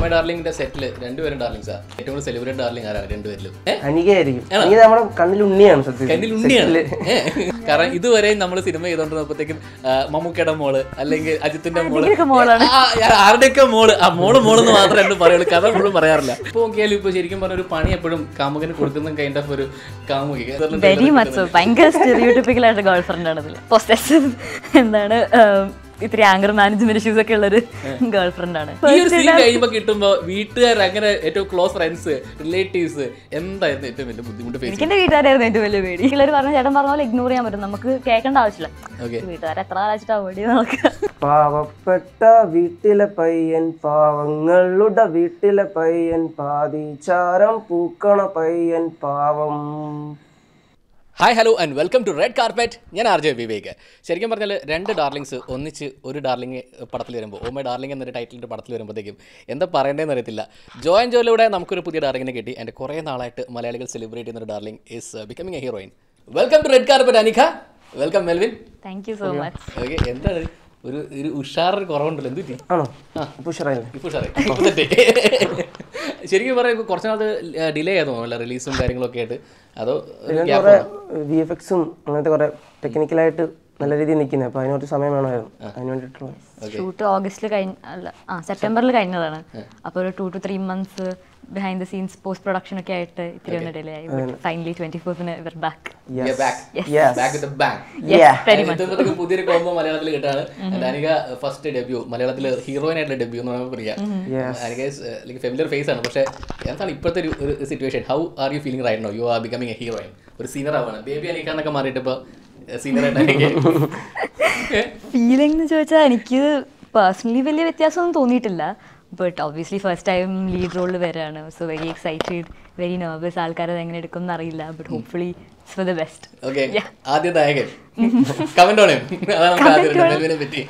ഓമ ഡാർലിംഗിന്റെ സെറ്റില് രണ്ടുപേരും ഡാർലിങ്സാ ഏറ്റവും കൂടുതൽ സെലിബ്രേറ്റ് ഡാർലിംഗ് ആരാ രണ്ടുപേരിലും ഏ? അനികയായിരിക്കും അനിക നമ്മുടെ കണ്ണിൽ ഉണ്ണിയാണ് സത്യത്തിൽ കണ്ണിൽ ഉണ്ണിയാണ് ഏ? കാരണം ഇതുവരെ നമ്മൾ സിനിമ ചെയ്തോണ്ടിരുന്നപ്പോഴത്തേക്കും മമ്മൂക്കയുടെ മോള് അല്ലെങ്കിൽ അജിത്തിന്റെ മോള് ആ, ആ, ആരുടെയൊക്കെ മോള് ആ മോള് മോളെന്ന് മാത്രമേ എന്നോട് പറയുള്ളൂ കഥ മുഴുവൻ പറയാറില്ല ഇപ്പൊ നോക്കിയാലും ഇപ്പൊ ശരിക്കും പറഞ്ഞ ഒരു പണി എപ്പോഴും കാമുകന് കൊടുക്കുന്ന കൈൻഡ് ഓഫ് ഒരു കാമുകി വെരി മച്ച് ഭയങ്കര സ്റ്റെറിയോട്ടിപ്പിക്കൽ ആയിട്ട് ഗേൾ ഫ്രണ്ട് ആണ് ഇതിൽ പൊസസീവ് എന്താണ് ഉം, ഇത്തിരി ആങ്കർ മാനേജ്മെന്റ് ഇഷ്യൂസ് ഒക്കെ ഉള്ളൊരു ഗേൾ ഫ്രണ്ട് ആണ് ഈ ഒരു സീൻ കഴിയുമ്പോ കിട്ടുമ്പോ വീട്ടുകാർ അങ്ങനെ ഏറ്റവും ക്ലോസ് ഫ്രണ്ട്സ് റിലേറ്റീവ്സ് എന്തായിരുന്നു ഏറ്റവും വലിയ ബുദ്ധിമുട്ട് ഫേസ് എനിക്ക് എന്റെ വീട്ടുകാരായിരുന്നു ഏറ്റവും വലിയ പേടി ചിലർ പറഞ്ഞ ചേട്ടൻ പറഞ്ഞ പോലെ ഇഗ്നോർ ചെയ്യാൻ പറ്റും നമുക്ക് കേൾക്കേണ്ട ആവശ്യമില്ല ഓക്കെ വീട്ടുകാരെ എത്ര ആലോചിച്ചിട്ട് അവോയ്ഡ് ചെയ്ത് നോക്കുക പാവപ്പെട്ട വീട്ടിലെ പയ്യൻ പാവങ്ങളുടെ വീട്ടിലെ പയ്യൻ പാതിചാരം പൂക്കണ പയ്യൻ പാവം hi hello and welcome to red carpet ഞാൻ ആർ ജെ വിവേക് ശരിക്കും പറഞ്ഞാൽ രണ്ട് ഡാർലിങ്സ് ഒന്നിച്ച് ഒരു ഡാർലിംഗ് പടത്തിൽ വരുമ്പോൾ ഓ മൈ ഡാർലിംഗ് എന്നൊരു ടൈറ്റിലിൻ്റെ പടത്തിൽ വരുമ്പോഴത്തേക്കും എന്താ പറയേണ്ടതെന്ന് അറിയത്തില്ല ജോയിൻ ജോയിലൂടെ നമുക്കൊരു പുതിയ ഡാർലിങ്ങിനെ കിട്ടി എൻ്റെ കുറേ നാളായിട്ട് മലയാളികൾ സെലിബ്രേറ്റ് ചെയ്യുന്ന ഒരു darling is becoming a heroine welcome to red carpet Anikha welcome Melvin thank you so much okay എന്താണ് ഒരു ഒരു ഉഷാറൊരു കുറവുണ്ടല്ലോ എന്ത് പറ്റി ആണോ അപ്പൊ ഉഷാറായില്ലേ ഇപ്പോൾ സാറേ ഇപ്പോൾ തെറ്റി ശരിക്കും പറയാം കുറച്ച് നാൾ ഡിലേ ആയിരുന്നു അല്ല റിലീസും കാര്യങ്ങളൊക്കെ ആയിട്ട് അതോ ഒരു ഇതിനകത്ത് gap കുറെ ആണോ? വി എഫ് എക്സും അങ്ങനത്തെ കുറെ ടെക്നിക്കലായിട്ട് നല്ല രീതിയിൽ നിൽക്കുന്നത് അപ്പൊ അതിന് കുറച്ച് സമയം വേണമായിരുന്നു അതിന് വേണ്ടിയിട്ടുള്ള ഷൂട്ട് ഓഗസ്റ്റിൽ കഴിഞ്ഞ അല്ല ആ സെപ്റ്റംബറിൽ കഴിഞ്ഞതാണ് അപ്പോൾ ഒരു two two three months behind the scenes post production ഒക്കെ ആയിട്ട് ഇത്തിരി ഒന്ന് ഡിലേ ആയി ഫൈനലി ട്വന്റി ഫോർത്തിന് ഇവർ back We are back. Yes. Back with a bang. Yeah. Very ഇതുമ്പോഴത്തേക്ക് പുതിയൊരു കോമ്പോ മലയാളത്തിൽ കിട്ടാണ് അനിക ഫസ്റ്റ് ഡെബ്യൂ മലയാളത്തിൽ ഹീറോയിൻ ആയിട്ടുള്ള ഡെബ്യൂ എന്ന് നമുക്ക് പറയാം അനിക ലൈക്ക് ഫെമിലിയർ ഫേസ് ആണ് പക്ഷേ എന്താണ് ഇപ്പോഴത്തെ ഒരു ഒരു situation how are you feeling right no you are becoming a heroine ഒരു സീനിയർ ആവാണ് ബേബി അനിക എന്നൊക്കെ മാറിയിട്ട് ഇപ്പോൾ സീനിയർ ആയിട്ട് അനിക ഫീലിംഗ് എന്ന് ചോദിച്ചാൽ എനിക്ക് പേഴ്സണലി വലിയ വ്യത്യാസമൊന്നും തോന്നിയിട്ടില്ല but obviously first time lead റോളിൽ വരാണ് so very excited very nervous ആൾക്കാരത് എങ്ങനെ എടുക്കും എന്നറിയില്ല but hopefully it's for the best okay ആദ്യ നായകൻ കമന്റ് ഓണേ അതാണ് നമുക്ക് ആദ്യം മെൽവിനെ പറ്റി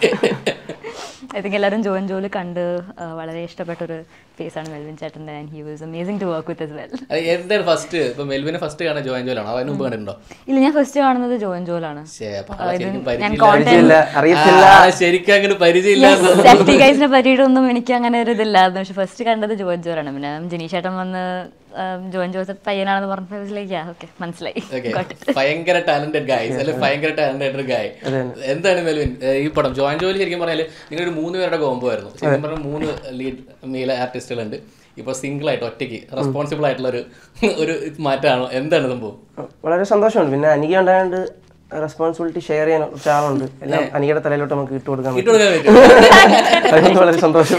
ഐ തിങ്ക് എല്ലാവരും ജോയിൻ ജോലി കണ്ട് ആ, വളരെ ഇഷ്ടപ്പെട്ട ഒരു ഫേസ് ആണ് മെൽവിൻ ചേട്ടൻ്റെ and he was amazing to work with as well അത് എന്താണ് ഫസ്റ്റ് ഇപ്പൊ മെൽവിനെ ഫസ്റ്റ് കാണാൻ ജോയിൻ ജോയിലാണോ അതിന് മുമ്പ് കണ്ടിട്ടുണ്ടോ ഇല്ല ഞാൻ ഫസ്റ്റ് കാണുന്നത് ജോയിൻ ജോലാണ് ശ്ശേ, അപ്പൊ ആളെ ശരിക്കും ഞാൻ പരിചയമില്ല. പരിചയമില്ല അറിയത്തില്ല ആ, ശരിക്കും അങ്ങനെ പരിചയമില്ല സേഫ്റ്റി ഗൈസിനെ പറ്റിയിട്ടൊന്നും എനിക്ക് അങ്ങനെ ഒരു ഇതില്ലായിരുന്നു പക്ഷെ ഫസ്റ്റ് കണ്ടത് ജോയിൻ ജോലാണ് പിന്നെ ജനീഷ് ചേട്ടൻ വന്ന് ജോയിൻ ജോസ് പയ്യനാണെന്ന് പറഞ്ഞപ്പോഴേക്ക് ഓക്കെ മനസ്സിലായി Okay. ഭയങ്കര ടാലന്റഡ് ഗായ്സ് അല്ലെ ഭയങ്കര ടാലന്റഡ് ഗായ് എന്താണ് മെൽവിൻ ഏഹ് ഈ പടം ജോയിൻ ജോലി ശരിക്കും പറഞ്ഞാൽ നിങ്ങളൊരു മൂന്ന് പേരുടെ കോംബോ ആയിരുന്നു ശരിക്കും പറഞ്ഞാൽ മൂന്ന് ലീഡ് മെയിൽ ആർട്ടിസ്റ്റുകളുണ്ട് ഇപ്പോൾ സിംഗിൾ ആയിട്ട് ഒറ്റയ്ക്ക് റെസ്പോൺസിബിൾ ആയിട്ടുള്ള ഒരു ഒരു മാറ്റമാണോ എന്താണ് സംഭവം വളരെ സന്തോഷമുണ്ട് പിന്നെ അനിക ഉണ്ടായതുകൊണ്ട് റെസ്പോൺസിബിലിറ്റി ഷെയർ ചെയ്യാൻ കുറച്ച് ആളുണ്ട് എല്ലാം അനികയുടെ തലയിലോട്ട് നമുക്ക് ഇട്ട് കൊടുക്കാൻ ഇട്ട് പറ്റും കൊടുക്കാൻ പറ്റും അതെനിക്ക് വളരെ സന്തോഷം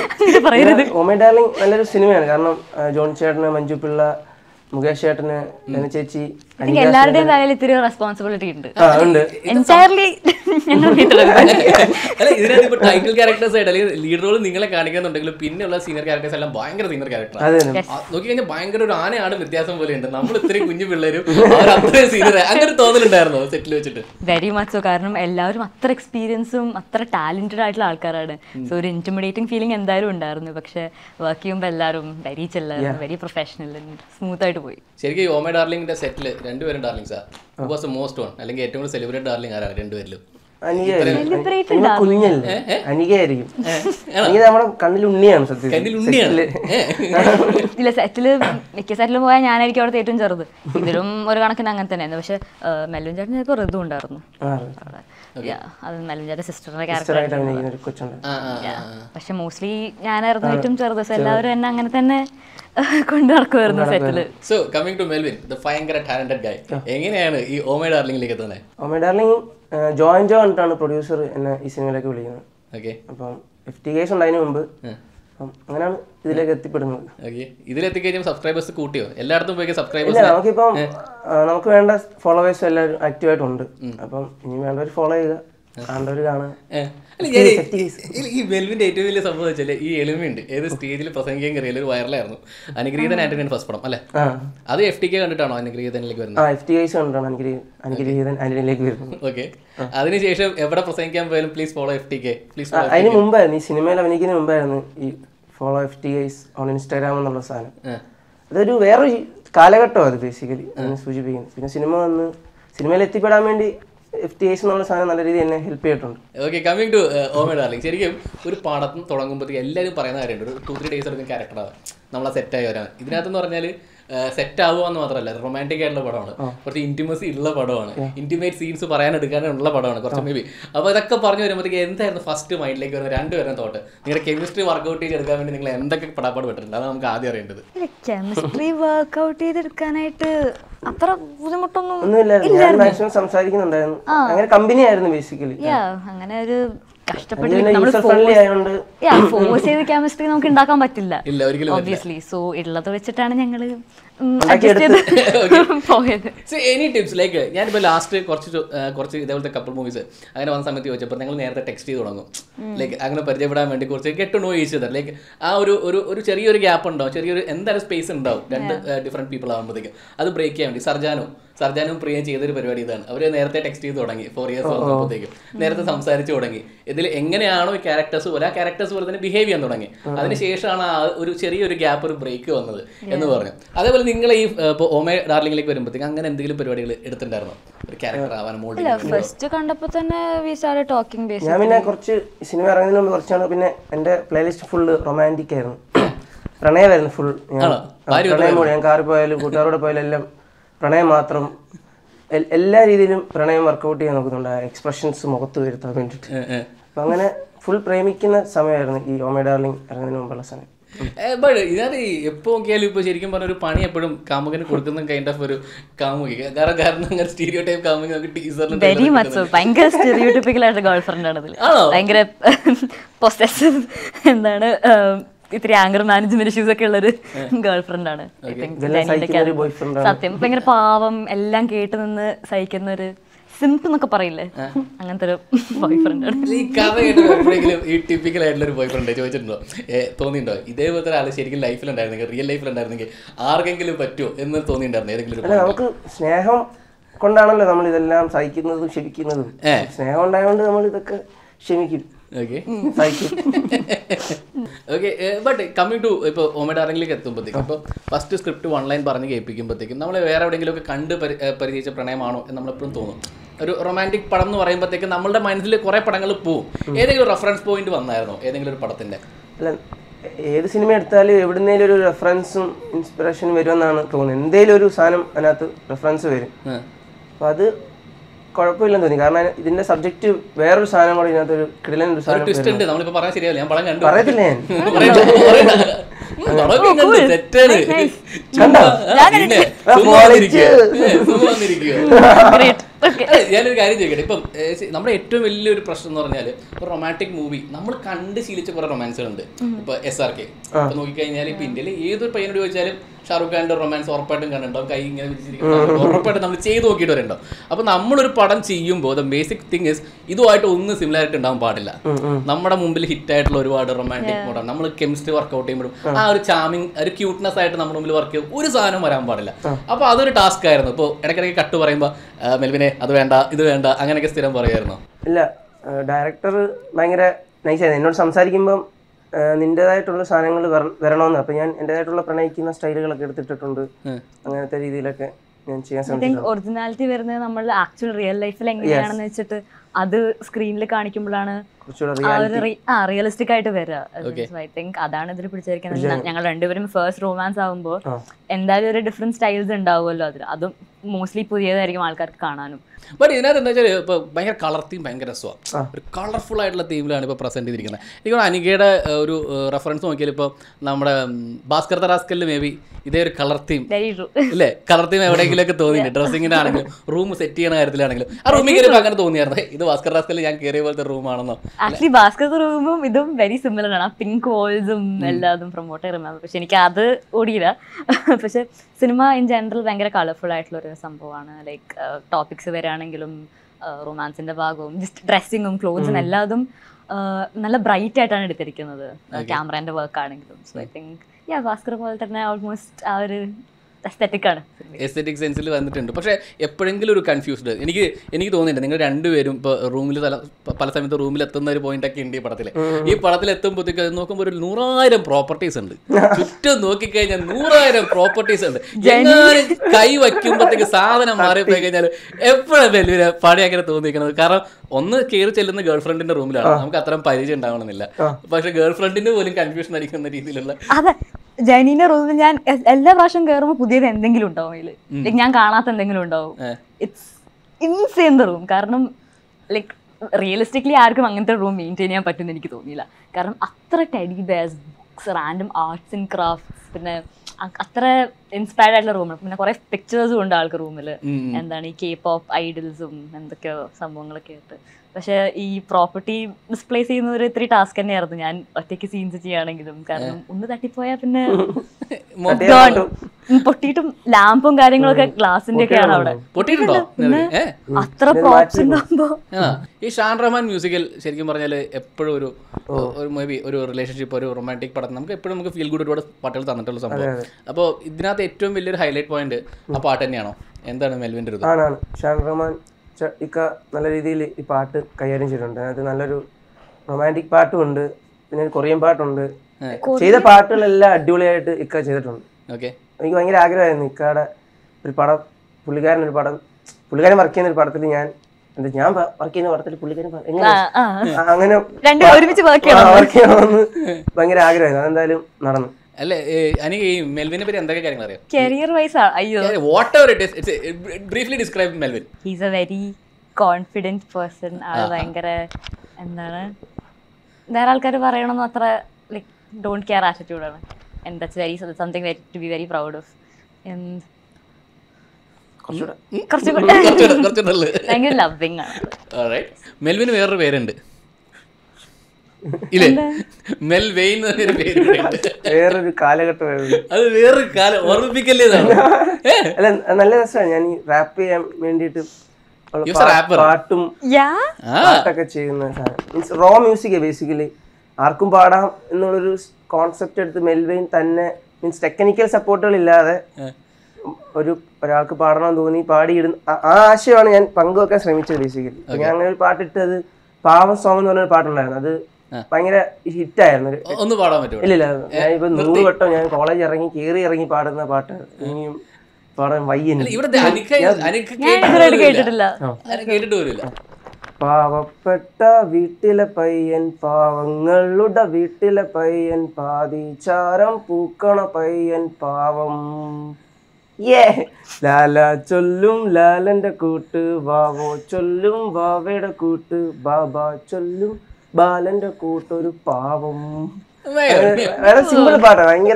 ഓമൈ ഡാർലിംഗ് നല്ലൊരു സിനിമയാണ് കാരണം ആ, ജോൺ ചേട്ടന് മഞ്ജു പിള്ള മുകേഷ് ചേട്ടന് ലെന ചേച്ചി എനിക്ക് എല്ലാവരുടെയും തലയിൽ ഇത്തിരി റെസ്പോൺസിബിലിറ്റി ഉണ്ട് ആ ഉണ്ട് എൻറ്റയർലി ഞങ്ങൾ വീട്ടിലുണ്ട് അല്ല ഇതിനകത്ത് ഇപ്പൊ ടൈറ്റിൽ ക്യാരക്ടേഴ്സ് ആയിട്ട് അല്ലെങ്കിൽ ലീഡ് റോൾ നിങ്ങളെ കാണിക്കുന്നുണ്ടെങ്കിലും പിന്നെയുള്ള സീനിയർ ക്യാരക്ടേഴ്സ് എല്ലാം ഭയങ്കര സീനിയർ ക്യാരക്ടർ അതെ തന്നെ. നോക്കി കഴിഞ്ഞാൽ ഭയങ്കര ഒരു ആനയാണ് വ്യത്യാസം പോലെ ഉണ്ട് നമ്മൾ ഇത്രയും കുഞ്ഞു പിള്ളേരും അവർ അത്രയും സീനിയർ അങ്ങനെ ഒരു തോന്നലുണ്ടായിരുന്നോ സെറ്റിൽ വെച്ചിട്ട് വെരി മച്ച് കാരണം എല്ലാവരും അത്ര എക്സ്പീരിയൻസും അത്ര ടാലന്റഡ് ആയിട്ടുള്ള ആൾക്കാരാണ് സോ ഒരു ഇന്റിമിഡേറ്റിംഗ് ഫീലിംഗ് എന്തായാലും ഉണ്ടായിരുന്നു പക്ഷെ വർക്ക് ചെയ്യുമ്പോൾ എല്ലാവരും വെരി ചെല്ലായിരുന്നു വെരി പ്രൊഫഷണൽ സ്മൂത്ത് ആയിട്ട് പോയി ശരിക്കും ഈ ഓമ ഡാർലിംഗിന്റെ സെറ്റിൽ രണ്ടുപേരും ഡാർലിങ്സാ who was the most one അല്ലെങ്കിൽ ഏറ്റവും കൂടുതൽ സെലിബ്രേറ്റ് ഡാർലിംഗ് ആരാണ് രണ്ടുപേരിലും അനികയായിരിക്കും Celebrated അനിക കുഞ്ഞല്ലേ അനികയായിരിക്കും അനിക നമ്മുടെ കണ്ണിൽ ഉണ്ണിയാണ് സത്യത്തിൽ കണ്ണിൽ ഉണ്ണിയാണ് ഏ. ഇല്ല സെറ്റില് മിക്ക സെറ്റിലും പോയാൽ ഞാനായിരിക്കും അവിടുത്തെ ഏറ്റവും ചെറുത് ഇതിലും ഒരു കണക്കിന് അങ്ങനെ തന്നെയായിരുന്നു പക്ഷെ മെല്ലുൻ ചേട്ടൻ ചിലപ്പോൾ ഋതു ഉണ്ടായിരുന്നു ആ അവിടെ Yeah, അത് മെല്ലുൻ ചേട്ടൻ സിസ്റ്ററിന്റെ സിസ്റ്ററായിട്ട് ക്യാരക്ടർ അഭിനയിക്കുന്ന ഒരു കൊച്ചുണ്ട് ആ, ആ, ആ. പക്ഷെ മോസ്റ്റ്ലി ഞാനായിരുന്നു ഏറ്റവും ചെറുത് സോ എല്ലാവരും എന്നെ അങ്ങനെ തന്നെ കൊണ്ടു നടക്കുമായിരുന്നു സെറ്റില് so coming to Melvin the ഭയങ്കര ടാലന്റഡ് ഗായ് എങ്ങനെയാണ് ഈ ഓമ ഡാർലിംഗിലേക്ക് എത്തുന്നത് ഓമൈ ഡാർലിംഗ് ജോയിൻ ജോ എന്നിട്ടാണ് പ്രൊഡ്യൂസർ എന്നെ ഈ സിനിമയിലേക്ക് വിളിക്കുന്നത് ഓക്കെ അപ്പം എഫ് ടി കേസ് ഉണ്ടായതിനു മുമ്പ് അപ്പം അങ്ങനെയാണ് ഇതിലേക്ക് എത്തിപ്പെടുന്നത് ഓക്കെ ഇതിലെത്തിക്കഴിഞ്ഞാൽ സബ്സ്ക്രൈബേഴ്സ് കൂട്ടിയോ എല്ലായിടത്തും പോയി ഇല്ല സബ്സ്ക്രൈബേഴ്സ് നമുക്കിപ്പം ആ, നമുക്ക് വേണ്ട ഫോളോവേഴ്സ് എല്ലാവരും ആക്റ്റീവായിട്ടുണ്ട് അപ്പം ഇനി വേണ്ടവർ ഫോളോ ചെയ്യുക കാണേണ്ടവർ കാണുക അല്ല ഞാൻ ഈ- ഈ വെൽവിന്റെ ഏറ്റവും വലിയ സംഭവം വെച്ചാല് ഈ എളിമയുണ്ട് ഏത് സ്റ്റേജിൽ പ്രസംഗിക്കാൻ കയറിയാലും ഒരു വൈറലായിരുന്നു അനുഗ്രഹീതൻ ആന്റണിയാണ് ഫസ്റ്റ് പടം അല്ലേ ആ അത് എഫ് ടി കെ കണ്ടിട്ടാണോ അനുഗ്രഹീതനിലേക്ക് വരുന്നത് ആ എഫ് ടി കേസ് കണ്ടാണ് എനിക്ക് അനുഗ്രഹീതൻ ആന്റണിയിലേക്ക് വരുന്നത് ഓക്കെ അതിനുശേഷം എവിടെ പ്രസംഗിക്കാൻ പോയാലും please follow F T K please ആ, അതിന് മുമ്പായിരുന്നു ഈ സിനിമയിൽ അഭിനയിക്കുന്നതിന് മുമ്പായിരുന്നു ഈ ഫോളോ എഫ് ടി ഐസ് ഓൺ ഇൻസ്റ്റാഗ്രാം എന്നുള്ള സാധനം അതൊരു വേറൊരു കാലഘട്ടമാണ് അത് ബേസിക്കലി അതിനെ സൂചിപ്പിക്കുന്നത് പിന്നെ സിനിമ വന്ന് സിനിമയിൽ എത്തിപ്പെടാൻ വേണ്ടി എഫ് ടി എസ് എന്നുള്ള സാധനം നല്ല രീതിയിൽ എന്നെ ഹെൽപ്പ് ചെയ്തിട്ടുണ്ട് okay coming to oh my darling ശരിക്കും ഒരു പടം തുടങ്ങുമ്പോഴത്തേക്ക് എല്ലാവരും പറയുന്ന കാര്യമുണ്ട് ഒരു ടു ത്രീ ഡേയ്സ് എടുക്കുന്ന ക്യാരക്ടറാണ് നമ്മളെ സെറ്റായി വരാൻ ഇതിനകത്തെന്ന് പറഞ്ഞാൽ സെറ്റ് ആവുക എന്ന് മാത്രമല്ല റൊമാൻറ്റിക് ആയിട്ടുള്ള പടമാണ് കുറച്ച് ഇന്റിമസി ഉള്ള പടമാണ് ഇന്റിമേറ്റ് സീൻസ് പറയാൻ എടുക്കാനുള്ള പടമാണ് കുറച്ച് മേ ബി അപ്പോൾ ഇതൊക്കെ പറഞ്ഞു വരുമ്പോഴത്തേക്ക് എന്തായിരുന്നു ഫസ്റ്റ് മൈൻഡിലേക്ക് വരുന്ന രണ്ടുപേരും തോട്ട് നിങ്ങളുടെ കെമിസ്ട്രി വർക്കൗട്ട് ചെയ്തെടുക്കാൻ വേണ്ടി നിങ്ങൾ എന്തൊക്കെ പടാപ്പാട് പെട്ടിട്ടുണ്ട് അതാണ് നമുക്ക് ആദ്യം അറിയേണ്ടത് കെമിസ്ട്രി വർക്ക്ഔട്ട് ചെയ്തെടുക്കാനായിട്ട് അത്ര ബുദ്ധിമുട്ടൊന്നും ഒന്നുമില്ലായിരുന്നു ഞാൻ മാക്സിമം സംസാരിക്കുന്നുണ്ടായിരുന്നു അങ്ങനെ കമ്പനി ആയിരുന്നു ബേസിക്കലി യാ അങ്ങനെ ഒരു കഷ്ടപ്പെട്ട് പിന്നെ നമ്മൾ യൂസർ ഫ്രണ്ട്ലി ആയതുകൊണ്ട് യാ ഫോഴ്സ് ചെയ്ത് കെമിസ്ട്രി നമുക്ക് ഉണ്ടാക്കാൻ പറ്റില്ല ഇല്ല ഒരിക്കലും ഒബ്വിയസ്ലി സോ ഉള്ളത് വെച്ചിട്ടാണ് ഞങ്ങള് അഡ്ജസ്റ്റ് ചെയ്ത് പോയത് സോ എനി ടിപ്സ് ലൈക്ക് ഞാനിപ്പോൾ ലാസ്റ്റ് കുറച്ച് ചോ- ആ, കുറച്ച് ഇതേപോലത്തെ കപ്പിൾ മൂവീസ് അങ്ങനെ വന്ന സമയത്ത് ചോദിച്ചപ്പോൾ നിങ്ങൾ നേരത്തെ ടെക്സ്റ്റ് ചെയ്ത് തുടങ്ങും ലൈക്ക് അങ്ങനെ പരിചയപ്പെടാൻ വേണ്ടി കുറച്ച് get know each other like ആ ഒരു ഒരു ഒരു ചെറിയൊരു ഗ്യാപ്പ് ഉണ്ടാവും ചെറിയൊരു എന്തായാലും സ്പേസ് ഉണ്ടാവും രണ്ട് ഡിഫറെൻറ്റ് പീപ്പിൾ ആകുമ്പോഴത്തേക്കും അത് ബ്രേക്ക് ചെയ്യാൻ വേണ്ടി സർജാനും സർജാനും പ്രിയ ചെയ്തൊരു പരിപാടി ഇതാണ് അവർ നേരത്തെ ടെക്സ്റ്റ് ചെയ്ത് തുടങ്ങി ഫോർ ഇയേഴ്സ് വന്നപ്പോഴത്തേക്കും നേരത്തെ സംസാരിച്ച് തുടങ്ങി ഇതിൽ എങ്ങനെയാണോ ഈ ക്യാരക്ടേഴ്സ് പോലെ ആ ക്യാരക്ടേഴ്സ് പോലെ തന്നെ ബിഹേവ് ചെയ്യാൻ തുടങ്ങി അതിനുശേഷമാണ് ആ ഒരു ചെറിയൊരു ഗ്യാപ്പ് ഒരു ബ്രേക്ക് വന്നത് എന്ന് പറഞ്ഞു അതേപോലെ നിങ്ങൾ ഈ ഇപ്പോൾ ഓമേ ഡാർലിംഗിലേക്ക് വരുമ്പോഴത്തേക്ക് അങ്ങനെ എന്തെങ്കിലും പരിപാടികൾ എടുത്തിട്ടുണ്ടായിരുന്നോ ഒരു ക്യാരക്ടർ ആവാൻ മോൾഡ് ഇല്ല ഫസ്റ്റ് കണ്ടപ്പോ തന്നെ വി സ്റ്റാർട്ട് ടോക്കിംഗ് ബേസ് ഞാൻ പിന്നെ കുറച്ച് സിനിമ ഇറങ്ങുന്നതിന് മുമ്പ് കുറച്ചാണ് പിന്നെ എൻ്റെ പ്ലേലിസ്റ്റ് ഫുള്ള് റൊമാൻറ്റിക് ആയിരുന്നു പ്രണയമായിരുന്നു ഫുൾ ഞാൻ ആണോ? ആ, പ്രണയം മൂടി ഞാൻ കാറിൽ പോയാലും കൂട്ടുകാരോടെ പോയാലും എല്ലാം പ്രണയം മാത്രം എൽ- എല്ലാ രീതിയിലും പ്രണയം വർക്കൗട്ട് ചെയ്യാൻ നോക്കുന്നുണ്ട് ആ എക്സ്പ്രഷൻസ് മുഖത്ത് വരുത്താൻ വേണ്ടിയിട്ട് അപ്പം അങ്ങനെ ഫുൾ പ്രേമിക്കുന്ന സമയമായിരുന്നു ഈ ഓമേ ഡാർലിംഗ് ഇറങ്ങുന്നതിന് മുമ്പുള്ള സമയം ബട്ട് ഇതിനകത്ത് എപ്പോ നോക്കിയാലും ഇപ്പൊ ശരിക്കും പറഞ്ഞ ഒരു പണി എപ്പോഴും കാമുകന് കൊടുക്കുന്ന കൈൻഡ് ഓഫ് ഒരു കാമുകി കാരണം കാരണം അങ്ങനെ സ്റ്റീരിയോ ടൈപ്പ് കാമുകി നമുക്ക് ടീസറിൽ വെരി മച്ച് ഭയങ്കര സ്റ്റെറിയോട്ടിപ്പിക്കൽ ആയിട്ട് ഗേൾ ഫ്രണ്ട് ആണ് ഇതിൽ ആണോ? ഭയങ്കര പൊസസീവ് എന്താണ് ഉം, ഇത്തിരി ആങ്കർ മാനേജ്മെന്റ് ഇഷ്യൂസ് ഒക്കെ ഉള്ളൊരു ഗേൾ ഫ്രണ്ട് ആണ് I think ഡാനിയുടെ സഹിക്കുന്ന ഒരു character. boyfriend സത്യം ഭയങ്കര പാവം എല്ലാം കേട്ട് നിന്ന് സഹിക്കുന്ന ഒരു സിംപ് എന്നൊക്കെ പറയില്ലേ അങ്ങനത്തെ ഒരു ബോയ് ഫ്രണ്ട് ആണ് ഈ കഥ കേട്ട് എപ്പോഴെങ്കിലും ഈ ടിപ്പിക്കൽ ആയിട്ടുള്ള ഒരു ബോയ് ഫ്രണ്ട് ചോദിച്ചിട്ടുണ്ടോ ഏ, തോന്നിയിട്ടുണ്ടോ ഇതേപോലത്തെ ഒരാൾ ശരിക്കും ലൈഫിലുണ്ടായിരുന്നെങ്കിൽ റിയൽ ലൈഫിലുണ്ടായിരുന്നെങ്കിൽ ആർക്കെങ്കിലും പറ്റുമോ എന്ന് തോന്നിയിട്ടുണ്ടായിരുന്നു ഏതെങ്കിലും ഒരു അല്ല നമുക്ക് സ്നേഹം കൊണ്ടാണല്ലോ നമ്മൾ ഇതെല്ലാം സഹിക്കുന്നതും ക്ഷമിക്കുന്നതും ഏ. സ്നേഹം ഉണ്ടായതുകൊണ്ട് നമ്മൾ ഇതൊക്കെ ക്ഷമിക്കും ഓക്കെ സഹിക്കും ഓക്കെ ബട്ട് കമ്മിങ് ടു ഇപ്പോൾ ഓമഡാറിംഗിലേക്ക് എത്തുമ്പോഴത്തേക്കും ഇപ്പോൾ ഫസ്റ്റ് സ്ക്രിപ്റ്റ് വൺ ലൈൻ പറഞ്ഞ് കേൾപ്പിക്കുമ്പോഴത്തേക്കും നമ്മൾ വേറെ എവിടെയെങ്കിലും ഒക്കെ കണ്ട് പരി- ഏ, പരിചയിച്ച പ്രണയമാണോ എന്ന് നമ്മളെപ്പോഴും തോന്നും ഒരു റൊമാൻറ്റിക് പടം എന്ന് പറയുമ്പോഴത്തേക്കും നമ്മളുടെ മനസ്സിൽ കുറേ പടങ്ങൾ പോവും ഏതെങ്കിലും റെഫറൻസ് പോയിന്റ് വന്നായിരുന്നോ ഏതെങ്കിലും ഒരു പടത്തിന്റെ അല്ല ഏത് സിനിമ എടുത്താലും എവിടുന്നേലും ഒരു റെഫറൻസും ഇൻസ്പിറേഷനും വരുമെന്നാണ് തോന്നുന്നത് എന്തേലും ഒരു സാധനം അതിനകത്ത് റെഫറൻസ് വരും ആ. അപ്പോൾ അത് കുഴപ്പമില്ലെന്ന് തോന്നി കാരണം അതിന് ഇതിന്റെ സബ്ജക്റ്റ് വേറൊരു സാധനം കൂടി ഇതിനകത്ത് ഒരു കിടിലൻ ഒരു സാധനം ട്വിസ്റ്റ് ഉണ്ട് നമ്മളിപ്പോൾ പറയാൻ ശരിയല്ല ഞാൻ പടം കണ്ടു പറയത്തില്ല ഞാൻ പറയണ്ട, പറയണ്ട. ഉം, പടമൊക്കെ കണ്ടു തെറ്റാണ് ചുമ്മാ, ആ, പിന്നെ, ചുമ്മാ വന്നിരിക്കുകയോ? ഏ, ചുമ്മാ വന്നിരിക്കുകയോ? ഗ്രേറ്റ് ഓക്കെ അതെ, ഞാനൊരു കാര്യം ചോദിക്കട്ടെ ഇപ്പം ഏ, സി- നമ്മുടെ ഏറ്റവും വലിയൊരു പ്രശ്നം എന്ന് പറഞ്ഞാൽ ഒരു റൊമാൻറ്റിക് മൂവി നമ്മൾ കണ്ട് ശീലിച്ച കുറെ റൊമാൻസുകളുണ്ട് ഇപ്പൊ എസ് ആർ കെ ഇപ്പൊ നോക്കിക്കഴിഞ്ഞാൽ ഇപ്പൊ ഇന്ത്യയിൽ ഏതൊരു പയ്യനോട് ചോദിച്ചാലും ഷാറുഖ് ഖാന്റെ റൊമാൻസ് ഉറപ്പായിട്ടും കണ്ടിട്ടുണ്ടാവും കൈ ഇങ്ങനെ വിരിച്ചിരിക്കുന്നത് ഉറപ്പായിട്ടും നമ്മൾ ചെയ്ത് നോക്കിയിട്ട് വരുന്നുണ്ടോ അപ്പൊ നമ്മളൊരു പടം ചെയ്യുമ്പോൾ ദ ബേസിക് തിങ് ഇസ് ഇതുമായിട്ട് ഒന്നും സിമിലാരിറ്റി ഉണ്ടാവാൻ പാടില്ല നമ്മുടെ മുമ്പിൽ ഹിറ്റ് ആയിട്ടുള്ള ഒരുപാട് റൊമാൻറ്റിക് മോഡാണ് നമ്മൾ കെമിസ്ട്രി വർക്ക്ഔട്ട് ചെയ്യുമ്പോഴും ആ ഒരു ചാമിങ് ഒരു ക്യൂട്ട്നെസ് ആയിട്ട് നമ്മുടെ മുമ്പിൽ വർക്ക് ചെയ്യും ഒരു സാധനം വരാൻ പാടില്ല അപ്പൊ അതൊരു ടാസ്ക് ആയിരുന്നു ഇപ്പോൾ ഇടയ്ക്കിടയ്ക്ക് കട്ട് പറയുമ്പോൾ മെൽവിനെ അത് വേണ്ട ഇത് വേണ്ട അങ്ങനെയൊക്കെ സ്ഥിരം പറയുമായിരുന്നു ഇല്ല ഡയറക്ടർ ഭയങ്കര നൈസായിരുന്നു എന്നോട് സംസാരിക്കുമ്പം ആ, നിന്റേതായിട്ടുള്ള സാധനങ്ങൾ വരണമെന്ന് അപ്പം ഞാൻ എൻ്റെതായിട്ടുള്ള പ്രണയിക്കുന്ന സ്റ്റൈലുകളൊക്കെ എടുത്തിട്ടിട്ടുണ്ട് അങ്ങനത്തെ രീതിയിലൊക്കെ ഞാൻ ചെയ്യാൻ ഐ ശ്രമിച്ചു തിങ്ക് ഒറിജിനാലിറ്റി വരുന്നത് നമ്മൾ ആക്ച്വൽ റിയൽ ലൈഫിൽ എങ്ങനെയാണെന്ന് വെച്ചിട്ട് അത് സ്ക്രീനിൽ കാണിക്കുമ്പോഴാണ് കുറച്ചുകൂടെ ആ ഒരു റി- ആ റിയലിസ്റ്റിക് ആയിട്ട് വരിക ഐ തിങ്ക് അതാണ് ഇതിൽ പിടിച്ചിരിക്കുന്നത് ഞ- ഞങ്ങൾ രണ്ടുപേരും ഫസ്റ്റ് റൊമാൻസ് ആകുമ്പോൾ എന്തായാലും ഒരു ഡിഫറെന്റ് സ്റ്റൈൽസ് ഉണ്ടാവുമല്ലോ അതിൽ അതും മോസ്റ്റ്ലി പുതിയതായിരിക്കും ആൾക്കാർക്ക് കാണാനും ബട്ട് ഇതിനകത്ത് എന്താ വെച്ചാൽ ഇപ്പോൾ ഭയങ്കര കളർ തീം ഭയങ്കര രസമാണ് ഒരു കളർഫുൾ ആയിട്ടുള്ള തീമിലാണ് ഇപ്പോൾ പ്രസന്റ് ചെയ്തിരിക്കുന്നത് എനിക്ക് തോന്നുന്നു അനികയുടെ ഏഹ്, ഒരു റെഫറൻസ് നോക്കിയാൽ ഇപ്പോൾ നമ്മുടെ ഉം, ഭാസ്കർ തറാസ്കലിൽ മേ ബി ഇതേ ഒരു കളർ തീം വെരി ട്രൂ ഇല്ലേ കളർ തീം എവിടെയെങ്കിലുമൊക്കെ തോന്നിയിട്ടുണ്ട് ഡ്രസ്സിങ്ങിൻ്റെ ആണെങ്കിലും റൂം സെറ്റ് ചെയ്യണ കാര്യത്തിലാണെങ്കിലും ആ റൂമിൽ കയറിയപ്പോൾ അങ്ങനെ തോന്നിയായിരുന്നു "ഹേ, ഇത് ഭാസ്കർ റാസ്കലിൽ ഞാൻ കയറിയ പോലത്തെ റൂമാണെന്നോ ആക്ച്വലി ഭാസ്കർ റൂമും ഇതും വെരി സിമിലർ ആണ് ആ പിങ്ക് വോൾസും എല്ലാതും പ്രൊമോട്ട് റിമെമ്പർ പക്ഷെ എനിക്ക് അത് ഓടിയില്ല പക്ഷെ സിനിമ ഇൻ ജനറൽ ഭയങ്കര കളർഫുൾ ആയിട്ടുള്ള ഒരു സംഭവമാണ് ലൈക്ക് ടോപ്പിക്സ് വരികയാണെങ്കിലും റൊമാൻസിന്റെ ഭാഗവും ജസ്റ്റ് ഡ്രസ്സിങ്ങും ക്ലോത്ത്സും എല്ലാതും ആ, നല്ല ബ്രൈറ്റ് ആയിട്ടാണ് എടുത്തിരിക്കുന്നത് ക്യാമറേന്റെ വർക്ക് ആണെങ്കിലും so I think yeah Bhaskar പോലെ തന്നെ ഓൾമോസ്റ്റ് ആ ഒരു അസ്തറ്റിക് ആണ് എസ്തെറ്റിക് സെൻസിൽ വന്നിട്ടുണ്ട് പക്ഷേ എപ്പോഴെങ്കിലും ഒരു കൺഫ്യൂസ്ഡ് എനിക്ക് എനിക്ക് തോന്നുന്നുണ്ട് നിങ്ങൾ രണ്ടുപേരും ഇപ്പോൾ റൂമിൽ പല സമയത്ത് റൂമിൽ എത്തുന്ന ഒരു പോയിന്റ് ഒക്കെ ഉണ്ട് ഈ പടത്തിൽ ഈ പടത്തിൽ എത്തുമ്പോഴത്തേക്ക് അത് നോക്കുമ്പോൾ ഒരു നൂറായിരം പ്രോപ്പർട്ടീസ് ഉണ്ട് ചുറ്റും നോക്കിക്കഴിഞ്ഞാൽ നൂറായിരം പ്രോപ്പർട്ടീസ് ഉണ്ട് എങ്ങാനും കൈ വയ്ക്കുമ്പോഴത്തേക്ക് സാധനം മാറിപ്പോയി കഴിഞ്ഞാൽ എപ്പോഴും വലിയ പണി അങ്ങനെ തോന്നിയിരിക്കുന്നത് കാരണം ഒന്ന് കയറി ചെല്ലുന്ന ഗേൾ ഫ്രണ്ടിന്റെ റൂമിലാണ് നമുക്ക് അത്രയും പരിചയം ഉണ്ടാവണമെന്നില്ല പക്ഷെ ഗേൾ ഫ്രണ്ടിന് പോലും കൺഫ്യൂഷൻ അടിക്കുന്ന രീതിയിലുള്ള അതെ ജനീന്റെ റൂമിൽ ഞാൻ എ- എല്ലാ പ്രാവശ്യം കയറുമ്പോൾ പുതിയത് എന്തെങ്കിലും ഉണ്ടാവും അതില് ലൈക്ക് ഞാൻ കാണാത്ത എന്തെങ്കിലും ഉണ്ടാവും ഇറ്റ്സ് ഇൻസെയിൻ ദ റൂം കാരണം ലൈക്ക് റിയലിസ്റ്റിക്കലി ആർക്കും അങ്ങനത്തെ റൂം മെയിൻറ്റെയിൻ ചെയ്യാൻ പറ്റുമെന്ന് എനിക്ക് തോന്നിയില്ല കാരണം അത്ര teddy bears books random arts and crafts പിന്നെ അ- അത്ര ഇൻസ്പയർഡ് ആയിട്ടുള്ള റൂമാണ് പിന്നെ കുറെ പിക്ചേഴ്സും ഉണ്ട് ആൾക്ക് റൂമിൽ എന്താണ് ഈ കെ പോപ്പ് ഐഡൽസും എന്തൊക്കെയോ സംഭവങ്ങളൊക്കെ ആയിട്ട് പക്ഷെ ഈ പ്രോപ്പർട്ടി ഡിസ്പ്ലേസ് ചെയ്യുന്ന ഒരു ഇത്തിരി ടാസ്ക് തന്നെയായിരുന്നു ഞാൻ ഒറ്റയ്ക്ക് സീൻസ് ചെയ്യുകയാണെങ്കിലും കാരണം ഒന്ന് തട്ടിപ്പോയാൽ പിന്നെ gone. ഉം, പൊട്ടിയിട്ടും ലാമ്പും കാര്യങ്ങളൊക്കെ ഗ്ലാസിന്റെ ഒക്കെയാണ് അവിടെ പൊട്ടിയിട്ടുണ്ടോ ഏ അത്ര പ്രോപ്സ് ഉണ്ടാകുമ്പോ ആ ഈ ഷാൻ റഹ്മാൻ മ്യൂസിക്കൽ ശരിക്കും പറഞ്ഞാൽ എപ്പോഴും ഒരു ഒരു മേ ബി ഒരു റിലേഷൻഷിപ്പ് ഒരു റൊമാൻറ്റിക് പടം നമുക്ക് എപ്പോഴും നമുക്ക് ഫീൽ ഗുഡ് ഒരുപാട് പാട്ടുകൾ തന്നിട്ടുള്ള സംഭവം അപ്പോൾ ഇതിനകത്ത് ഏറ്റവും വലിയൊരു ഹൈലൈറ്റ് പോയിന്റ് ആ പാട്ട് തന്നെയാണോ എന്താണ് മെൽവിൻ്റെ ഒരു ഇത് ആണാണ് ഷാൻ റഹ്മാൻ ച- ഇക്ക നല്ല രീതിയിൽ ഈ പാട്ട് കൈകാര്യം ചെയ്തിട്ടുണ്ട് അതിനകത്ത് നല്ലൊരു റൊമാൻറ്റിക് പാട്ടും ഉണ്ട് പിന്നെ ഒരു കൊറിയൻ പാട്ടുണ്ട് ചെയ്ത പാട്ടുകളെല്ലാം അടിപൊളിയായിട്ട് ഇക്ക ചെയ്തിട്ടുണ്ട് ഓക്കെ എനിക്ക് ഭയങ്കര ആഗ്രഹമായിരുന്നു ഇക്കയുടെ ഒരു പടം പുള്ളിക്കാരൻ ഒരു പടം പുള്ളിക്കാരൻ വർക്ക് ചെയ്യുന്ന ഒരു പടത്തിൽ ഞാൻ എന്താ ഞാൻ വർക്ക് ചെയ്യുന്ന പടത്തിൽ പുള്ളിക്കാരൻ പ- എങ്ങനെ ആ, ആ. ആ, അങ്ങനെ രണ്ടും ഒരുമിച്ച് വർക്ക് ചെയ്യണം വർക്ക് ചെയ്യണമെന്ന് ഭയങ്കര ആഗ്രഹമായിരുന്നു അതെന്തായാലും നടന്നു അല്ലേ എനിക്ക് ഈ മെൽവിനെ പറ്റി എന്തൊക്കെ കാര്യങ്ങൾ അറിയാം കരിയർ വൈസ് അയ്യോ whatever it is briefly describe Melvin he's a very confident person ആള് ഭയങ്കര എന്താണ് വേറെ ആൾക്കാർ പറയണമെന്ന് അത്ര ലൈക്ക് ഡോണ്ട് കെയർ ആറ്റിറ്റ്യൂഡാണ് and that's very something very to be very proud of കുറച്ചുകൂടെ കുറച്ചുകൂടെ കുറച്ചുണ്ടല്ലേ ഭയങ്കര ലവിങ് ആണ് മെൽവിന് വേറൊരു പേരുണ്ട് ഇല്ലേ മെൽ വെയിൻ എന്നൊരു പേരുണ്ട് വേറൊരു കാലഘട്ടമായിരുന്നു അത് വേറൊരു കാലം ഓർമ്മിപ്പിക്കല്ലേ ഇതാണ് ഏ? അല്ല നല്ല രസമാണ് ഞാൻ ഈ റാപ്പ് ചെയ്യാൻ വേണ്ടിയിട്ട് ഉള്ള You're a പാ- rapper. പാട്ടും യാ ആ പാട്ടൊക്കെ ചെയ്യുന്ന സാധനം മീൻസ് റോ മ്യൂസിക് ബേസിക്കലി ആർക്കും പാടാം എന്നുള്ളൊരു കോൺസെപ്റ്റ് എടുത്ത് മെൽവെയിൻ തന്നെ മീൻസ് ടെക്നിക്കൽ സപ്പോർട്ടുകൾ ഇല്ലാതെ ഒരു ഒരാൾക്ക് പാടണം തോന്നി പാടിയിടുന്ന ആ- ആ ആശയമാണ് ഞാൻ പങ്കുവെക്കാൻ ശ്രമിച്ചത് ബേസിക്കലി ഞാൻ അങ്ങനെ ഒരു പാട്ടിട്ടത് പാവം സോങ് എന്ന് പറഞ്ഞൊരു പാട്ടുണ്ടായിരുന്നു അത് ഭയങ്കര ഹിറ്റായിരുന്നു ഒരു ഒന്ന് പാടാൻ പറ്റുമോ ഇല്ലില്ല ഞാൻ ഇപ്പൊ നൂറ് വട്ടം ഞാൻ കോളേജ് ഇറങ്ങി കേറി ഇറങ്ങി പാടുന്ന പാട്ട് ഇനിയും പാടാൻ വയ്യന് ഇവിടുത്തെ അനിക്ക അനിക്ക ഞാൻ ഇതുവരെ കേട്ടിട്ടില്ല കേട്ടിട്ട് പോലില്ല പാവപ്പെട്ട വീട്ടിലെ പയ്യൻ പാവങ്ങളുടെ വീട്ടിലെ പയ്യൻ പാതിചാരം പൂക്കണ പയ്യൻ പാവം ഏ ലാല ചൊല്ലും ലാലന്റെ കൂട്ട് വാവോ ചൊല്ലും വാവയുടെ കൂട്ട് ബാബ ചൊല്ലും ബാലന്റെ കൂട്ടൊരു പാവം വേറെ സിമ്പിൾ പാട്ടാ ഭയങ്കര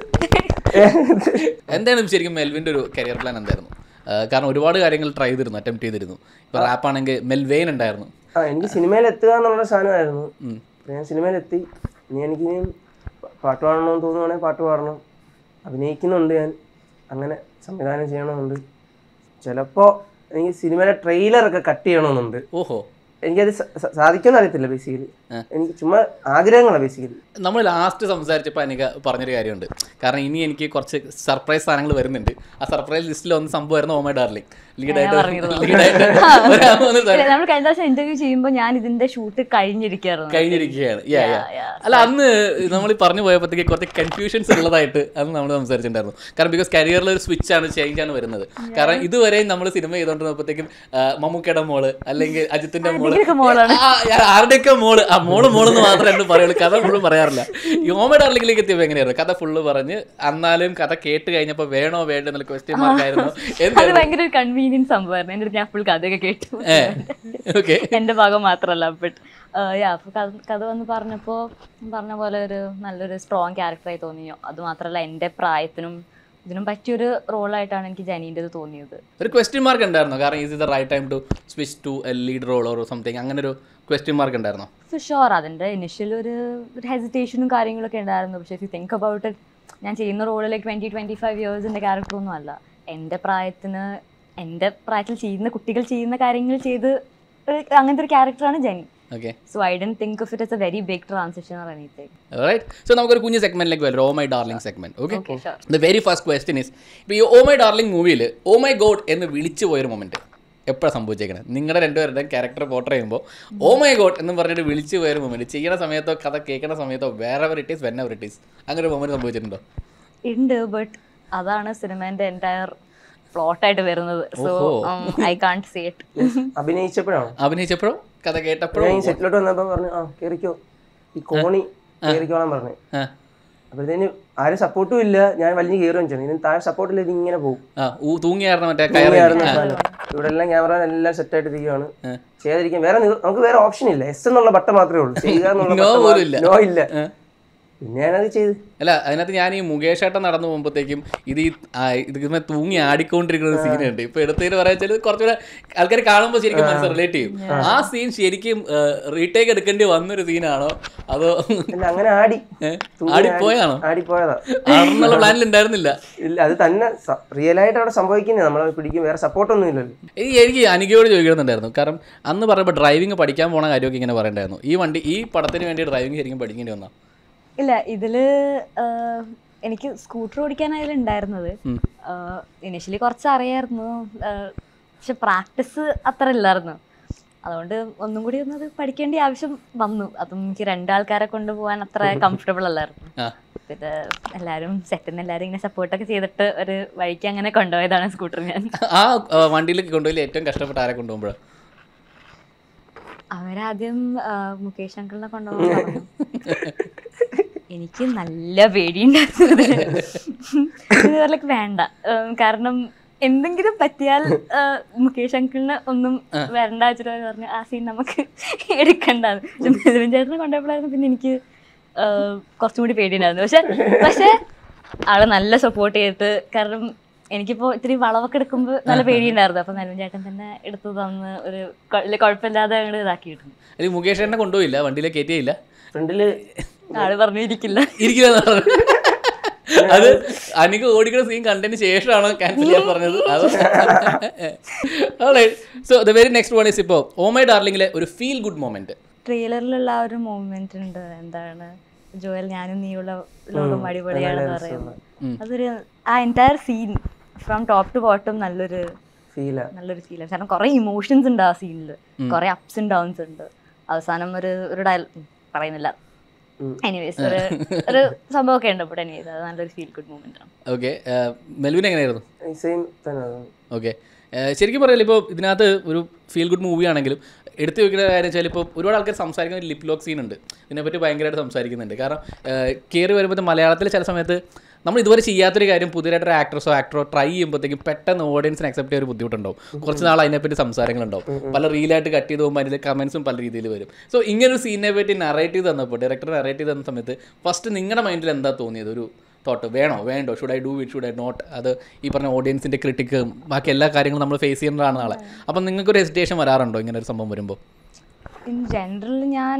എന്താണ് ശരിക്കും മെൽവിൻ്റെ ഒരു കരിയർ പ്ലാൻ എന്തായിരുന്നു ആ, കാരണം ഒരുപാട് കാര്യങ്ങൾ ട്രൈ ചെയ്തിരുന്നു അറ്റംപ്റ്റ് ചെയ്തിരുന്നു ഇപ്പൊ റാപ്പ് ആണെങ്കിൽ മെൽവെയിൻ ഉണ്ടായിരുന്നു ആ എനിക്ക് സിനിമയിൽ എത്തുക എന്നുള്ള സാധനമായിരുന്നു അപ്പൊ ഞാൻ സിനിമയിൽ എത്തി ഇനി എനിക്ക് ഇനിയും പ- പാട്ട് പാടണമെന്ന് തോന്നുവാണെങ്കിൽ പാട്ട് പാടണം അഭിനയിക്കുന്നുണ്ട് ഞാൻ അങ്ങനെ സംവിധാനം ചെയ്യണമെന്നുണ്ട് ചിലപ്പോൾ എനിക്ക് സിനിമയിലെ ട്രെയിലറൊക്കെ കട്ട് ചെയ്യണമെന്നുണ്ട് ഓഹോ എനിക്കത് സ- സ- സാധിക്കുമെന്ന് അറിയത്തില്ല ബേസിക്കലി എനിക്ക് ചുമ്മാ ആഗ്രഹങ്ങളാണ് ബേസിക്കലി നമ്മൾ ലാസ്റ്റ് സംസാരിച്ചപ്പോൾ അനിക പറഞ്ഞൊരു കാര്യമുണ്ട് കാരണം ഇനി എനിക്ക് കുറച്ച് സർപ്രൈസ് സാധനങ്ങൾ വരുന്നുണ്ട് ആ സർപ്രൈസ് ലിസ്റ്റിൽ ഒന്ന് സംഭവമായിരുന്നു ഓമൈ ഡാർലിംഗ് ലീഡായിട്ട് ലീഡായിട്ട് വരാമെന്ന് ഇല്ല, നമ്മൾ കഴിഞ്ഞ പ്രാവശ്യം ഇന്റർവ്യൂ ചെയ്യുമ്പോൾ ഞാൻ ഇതിന്റെ ഷൂട്ട് കഴിഞ്ഞിരിക്കായിരുന്നു കഴിഞ്ഞിരിക്കുകയാണ് യാ യാ അല്ല അന്ന് നമ്മൾ ഈ പറഞ്ഞു പോയപ്പോഴത്തേക്ക് കുറച്ച് കൺഫ്യൂഷൻസ് ഉള്ളതായിട്ട് അന്ന് നമ്മൾ സംസാരിച്ചിട്ടുണ്ടായിരുന്നു കാരണം ബിക്കോസ് കരിയറിൽ ഒരു സ്വിച്ച് ആണ് ചേഞ്ച് ആണ് വരുന്നത് കാരണം ഇതുവരെയും നമ്മൾ സിനിമ ചെയ്തുകൊണ്ടിരുന്നപ്പോഴത്തേക്കും മമ്മൂക്കയുടെ മോള് അല്ലെങ്കിൽ അജിത്തിന്റെ മോള് ആ, ആ, ആരുടെയൊക്കെ മോള് ആ മോള് മോളെന്ന് മാത്രമേ എന്നോട് പറയുള്ളൂ കഥ ഫുള്ളും പറയാറില്ല ഈ ഓമ ഡാർലിംഗിലേക്ക് എത്തിയപ്പോൾ എങ്ങനെയായിരുന്നു കഥ ഫുള്ള് പറഞ്ഞ് എന്നാലും കഥ കേട്ട് കഴിഞ്ഞപ്പോൾ വേണോ വേണ്ടോ എന്നുള്ള ക്വസ്റ്റ്യൻ മാർക്ക് ആയിരുന്നു അത് ഭയങ്കര ഒരു കൺവീനിയൻസ് സംഭവമായിരുന്നു എൻ്റെ അടുത്ത് ഞാൻ ഫുൾ കഥയൊക്കെ കേട്ടു ഓക്കെ എൻ്റെ ഭാഗം മാത്രമല്ല ബട്ട് യാ അപ്പോൾ കഥ കഥ വന്ന് പറഞ്ഞപ്പോൾ പറഞ്ഞ പോലെ ഒരു നല്ലൊരു സ്ട്രോങ് ക്യാരക്ടറായി തോന്നിയോ അത് മാത്രമല്ല എൻ്റെ പ്രായത്തിനും ഇതിനും പറ്റിയൊരു റോളായിട്ടാണ് എനിക്ക് ജനീൻ്റെത് തോന്നിയത് ഒരു ക്വസ്റ്റ്യൻ മാർക്ക് ഉണ്ടായിരുന്നോ കാരണം is the right time to switch to a lead role or something അങ്ങനെ ഒരു ക്വസ്റ്റ്യൻ മാർക്ക് ഉണ്ടായിരുന്നോ ഫോർ ഷുവർ അതിൻ്റെ ഇനിഷ്യൽ ഒരു ഒരു ഹെസിറ്റേഷനും കാര്യങ്ങളൊക്കെ ഉണ്ടായിരുന്നു പക്ഷേ if you think about it ഞാൻ ചെയ്യുന്ന റോളിലേക്ക് ട്വൻറ്റി ട്വൻറ്റി ഫൈവ് ഇയേഴ്സിൻ്റെ ക്യാരക്ടറൊന്നും അല്ല എൻ്റെ പ്രായത്തിന് എൻ്റെ പ്രായത്തിൽ ചെയ്യുന്ന കുട്ടികൾ ചെയ്യുന്ന കാര്യങ്ങൾ ചെയ്ത് ഒരു അങ്ങനത്തെ ഒരു ക്യാരക്ടറാണ് Jenny okay so I don't think of it as a very big transition or anything right so നമുക്കൊരു കുഞ്ഞ് സെഗ്മെന്റിലേക്ക് വരാം oh my darling segment okay Okay, sure. The very first question is ഇപ്പോൾ ഈ ഓ മൈ ഡാർലിംഗ് മൂവിയിൽ oh my God എന്ന് വിളിച്ചു പോയൊരു മൊമെന്റ് എപ്പോഴാണ് സംഭവിച്ചേക്കണത് നിങ്ങളുടെ രണ്ടുപേരുടെയും ക്യാരക്ടർ പോർട്രേ ചെയ്യുമ്പോൾ ഓ മൈ ഗോഡ് എന്ന് പറഞ്ഞിട്ട് വിളിച്ചു പോയൊരു മൊമെന്റ് ചെയ്യണ സമയത്തോ കഥ കേൾക്കുന്ന സമയത്തോ വേറെ ever it is whenever it is അങ്ങനെ ഒരു മൊമെന്റ് സംഭവിച്ചിട്ടുണ്ടോ ഉണ്ട് ബട്ട് അതാണ് സിനിമേന്റെ എൻറ്റയർ പ്ലോട്ടായിട്ട് വരുന്നത് so I can't say it അഭിനയിച്ചപ്പോഴാണോ അഭിനയിച്ചപ്പോഴും കഥ കേട്ടപ്പോഴും ഞാൻ ഈ സെറ്റിലോട്ട് വന്നപ്പോൾ പറഞ്ഞു ആ കേറിക്കോ ഈ കോണി കേറിക്കോളാൻ പറഞ്ഞു ആ അപ്പോഴത്തേന് ആരും സപ്പോർട്ടും ഇല്ല ഞാൻ വലിഞ്ഞ് കയറുകയും ചെയ്യണം ഇതിന് താഴെ സപ്പോർട്ടില്ല ഇത് ഇങ്ങനെ പോകും ആ ഊ തൂങ്ങിയായിരുന്നു മറ്റേ കയറി ഇവിടെ എല്ലാം ക്യാമറ എല്ലാം സെറ്റ് ആയിട്ട് ഇരിക്കുകയാണ് ചെയ്യാതിരിക്കാൻ വേറെ നിവ- നമുക്ക് വേറെ ഓപ്ഷൻ ഇല്ല എസ് എന്നുള്ള ബട്ടൺ മാത്രമേ ഉള്ളൂ ചെയ്യുക എന്നുള്ള No button പോലും ഇല്ല. മാ- no ഇല്ല പിന്നെ ഞാനത് ചെയ്ത് അല്ല അതിനകത്ത് ഞാൻ ഈ മുകേഷ് ഏട്ടൻ നടന്നു പോകുമ്പോഴത്തേക്കും ഇത് ഈ ആ, ഇത് ഇങ്ങനെ തൂങ്ങി ആടിക്കൊണ്ടിരിക്കുന്ന ഒരു സീനുണ്ട് ഇപ്പൊ എടുത്തതിന് പറയാ വെച്ചാൽ കുറച്ചുകൂടെ ആൾക്കാർ കാണുമ്പോൾ ശരിക്കും മനസ്സ് റിലേറ്റ് ചെയ്യും ആ സീൻ ശരിക്കും റീടേക്ക് എടുക്കേണ്ടി വന്നൊരു സീനാണോ അതോ അല്ല അങ്ങനെ ആടി ഏ? തൂങ്ങി ആടിപ്പോയാണോ ആടിപ്പോയതാ ആണെന്നുള്ള പ്ലാനിൽ ഉണ്ടായിരുന്നില്ല ഇല്ല അത് തന്നെ റിയൽ ആയിട്ട് അവിടെ സംഭവിക്കുന്നത് നമ്മളെ പിടിക്കും വേറെ സപ്പോർട്ടൊന്നും ഇല്ലല്ലോ ഈ എനിക്ക് അനികയോട് ചോദിക്കണമെന്നുണ്ടായിരുന്നു കാരണം അന്ന് പറയുമ്പോൾ ഡ്രൈവിംഗ് പഠിക്കാൻ പോണ കാര്യമൊക്കെ ഇങ്ങനെ പറയണ്ടായിരുന്നു ഈ വണ്ടി ഈ പടത്തിന് വേണ്ടി ഡ്രൈവിംഗ് ശരിക്കും പഠിക്കേണ്ടി വന്നാ ഇല്ല ഇതില് ആഹ്, എനിക്ക് സ്കൂട്ടർ ഓടിക്കാനായാലും ഉണ്ടായിരുന്നത് ഇനിഷ്യലി കുറച്ച് അറിയായിരുന്നു ആഹ്, പക്ഷെ പ്രാക്ടീസ് അത്ര ഇല്ലായിരുന്നു അതുകൊണ്ട് ഒന്നും കൂടി ഒന്ന് അത് പഠിക്കേണ്ട ആവശ്യം വന്നു അതും എനിക്ക് രണ്ടാൾക്കാരെ കൊണ്ടുപോകാൻ അത്ര കംഫർട്ടബിൾ അല്ലായിരുന്നു ആ പിന്നെ എല്ലാവരും സെറ്റിന് എല്ലാവരും ഇങ്ങനെ സപ്പോർട്ടൊക്കെ ചെയ്തിട്ട് ഒരു വഴിക്ക് അങ്ങനെ കൊണ്ടുപോയതാണ് സ്കൂട്ടർ ഞാൻ ആ വണ്ടിയിൽ കൊണ്ടുപോയി ഏറ്റവും കഷ്ടപ്പെട്ട ആരെ കൊണ്ടുപോകുമ്പോഴാണ് അവരാദ്യം ആ, മുകേഷ് അങ്കിളിനെ കൊണ്ടുപോകാൻ പറഞ്ഞു. എനിക്ക് നല്ല പേടിയുണ്ടായിരുന്നു ഇതുപോലെ വേണ്ട ഉം, കാരണം എന്തെങ്കിലും പറ്റിയാൽ ആ, മുകേഷ് അങ്കിളിന് ഒന്നും വരണ്ട വെച്ചിട്ട് അവര് പറഞ്ഞു ആ സീൻ നമുക്ക് എടുക്കണ്ടാന്ന് പക്ഷെ മെൽവിൻ ചേട്ടനെ കൊണ്ടുപോയപ്പോഴായിരുന്നു പിന്നെ എനിക്ക് ആ, കുറച്ചും കൂടി പേടിയുണ്ടായിരുന്നു പക്ഷെ പക്ഷെ ആള് നല്ല സപ്പോർട്ട് ചെയ്തിട്ട് കാരണം എനിക്കിപ്പോ ഇത്തിരി വളവൊക്കെ എടുക്കുമ്പോൾ നല്ല പേടിയുണ്ടായിരുന്നു അപ്പൊ മെൽവിൻ ചേട്ടൻ തന്നെ എടുത്തു തന്ന് ഒരു കൊ- വലിയ കുഴപ്പമില്ലാതെ അങ്ങോട്ട് ഇതാക്കിയിട്ടുണ്ട് അല്ലെങ്കിൽ മുകേഷ് ഏട്ടനെ കൊണ്ടുപോയില്ല വണ്ടിയിലേക്ക് കയറ്റിയില്ല ഫ്രണ്ടില് ആള് പറഞ്ഞു ഇരിക്കില്ല ഇരിക്കില്ലെന്ന് പറഞ്ഞു അത് അനിക്ക് ഓടിക്കുന്ന സീൻ കണ്ടതിന് ശേഷമാണോ ക്യാൻസൽ ചെയ്യാൻ പറഞ്ഞത് അത് so the very next one is ഇപ്പോൾ ഓ മൈ ഡാർലിംഗിലെ ഒരു ഫീൽ ഗുഡ് മൊമെന്റ് ട്രെയിലറിലുള്ള ആ ഒരു മൂവ്മെന്റ് ഉണ്ട് എന്താണ് ജോയൽ ഞാനും നീയുള്ള ലോകം അടിപൊളിയാണെന്ന് പറയുന്നത് അതൊരു ആ entire scene from top to bottom നല്ലൊരു ഫീലാ നല്ലൊരു ഫീലാണ് കാരണം കുറെ ഇമോഷൻസ് ഉണ്ട് ആ സീനിൽ കുറെ അപ്സ് ആൻഡ് ഡൗൺസ് ഉണ്ട് അവസാനം ഒരു ഒരു ഡയൽ പറയുന്നില്ല എനിവേസ് ഒരു ഒരു സംഭവമൊക്കെ ഉണ്ട് ബട്ട് എനിവേസ് അത് നല്ലൊരു ഫീൽ ഗുഡ് മൂവ്മെന്റ് ആണ് ഓക്കെ മെൽവിൻ എങ്ങനെയായിരുന്നു സെയിം തന്നെ ഓക്കെ ശരിക്കും പറയാലോ ഇപ്പോൾ ഇതിനകത്ത് ഒരു ഫീൽ ഗുഡ് മൂവി ആണെങ്കിലും എടുത്തു വെക്കുന്ന കാര്യം വെച്ചാൽ ഇപ്പോൾ ഒരുപാട് ആൾക്കാർ സംസാരിക്കുന്ന ഒരു ലിപ് ലോക്ക് സീൻ ഉണ്ട് ഇതിനെപ്പറ്റി ഭയങ്കരമായിട്ട് സംസാരിക്കുന്നുണ്ട് കാരണം കയറി വരുമ്പോൾ മലയാളത്തിൽ ചില സമയത്ത് നമ്മൾ ഇതുവരെ ചെയ്യാത്തൊരു കാര്യം പുതിയതായിട്ടൊരു ആക്ട്രസോ ആക്ടറോ ട്രൈ ചെയ്യുമ്പോഴത്തേക്കും പെട്ടെന്ന് ഓഡിയൻസിന് അക്സെപ്റ്റ് ചെയ്യാൻ ഒരു ബുദ്ധിമുട്ടുണ്ടാവും കുറച്ച് നാൾ അതിനെപ്പറ്റി സംസാരങ്ങളുണ്ടാവും പല റീലായിട്ട് കട്ട് ചെയ്ത് പോകുമ്പോൾ അതിൽ കമൻസും പല രീതിയിൽ വരും സോ ഇങ്ങനെ ഒരു സീനിനെ പറ്റി നറേറ്റീവ് തന്നപ്പോൾ ഡയറക്ടർ നറേറ്റീവ് തന്ന സമയത്ത് ഫസ്റ്റ് നിങ്ങളുടെ മൈൻഡിൽ എന്താ തോന്നിയത് ഒരു തോട്ട് വേണോ വേണ്ടോ should I do it should I not അത് ഈ പറഞ്ഞ ഓഡിയൻസിൻ്റെ ക്രിട്ടിക്ക് ബാക്കി എല്ലാ കാര്യങ്ങളും നമ്മൾ ഫേസ് ചെയ്യുന്നതാണ് നാളെ അപ്പം നിങ്ങൾക്കൊരു ഹെസിറ്റേഷൻ വരാറുണ്ടോ ഇങ്ങനെ ഒരു സംഭവം വരുമ്പോൾ ഇൻ ജനറൽ ഞാൻ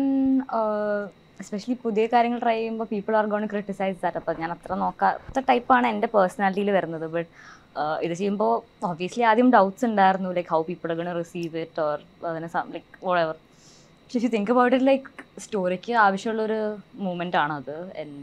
എസ്പെഷ്യലി പുതിയ കാര്യങ്ങൾ ട്രൈ ചെയ്യുമ്പോൾ people are gonna criticise that അപ്പോൾ ഞാൻ അത്ര നോക്കാത്ത ടൈപ്പാണ് എൻ്റെ പേഴ്സണാലിറ്റിയിൽ വരുന്നത് ബട്ട് ഇത് ചെയ്യുമ്പോൾ ഒബ്വിയസ്ലി ആദ്യം ഡൗട്ട്സ് ഉണ്ടായിരുന്നു like how people gonna receive it or അതിനെ ലൈക്ക് വോളെവർ പക്ഷേ തിങ്ക് അബൌട്ട് ഇറ്റ് ലൈക്ക് സ്റ്റോറിക്ക് ആവശ്യമുള്ളൊരു മൂമെൻ്റ് ആണ് അത്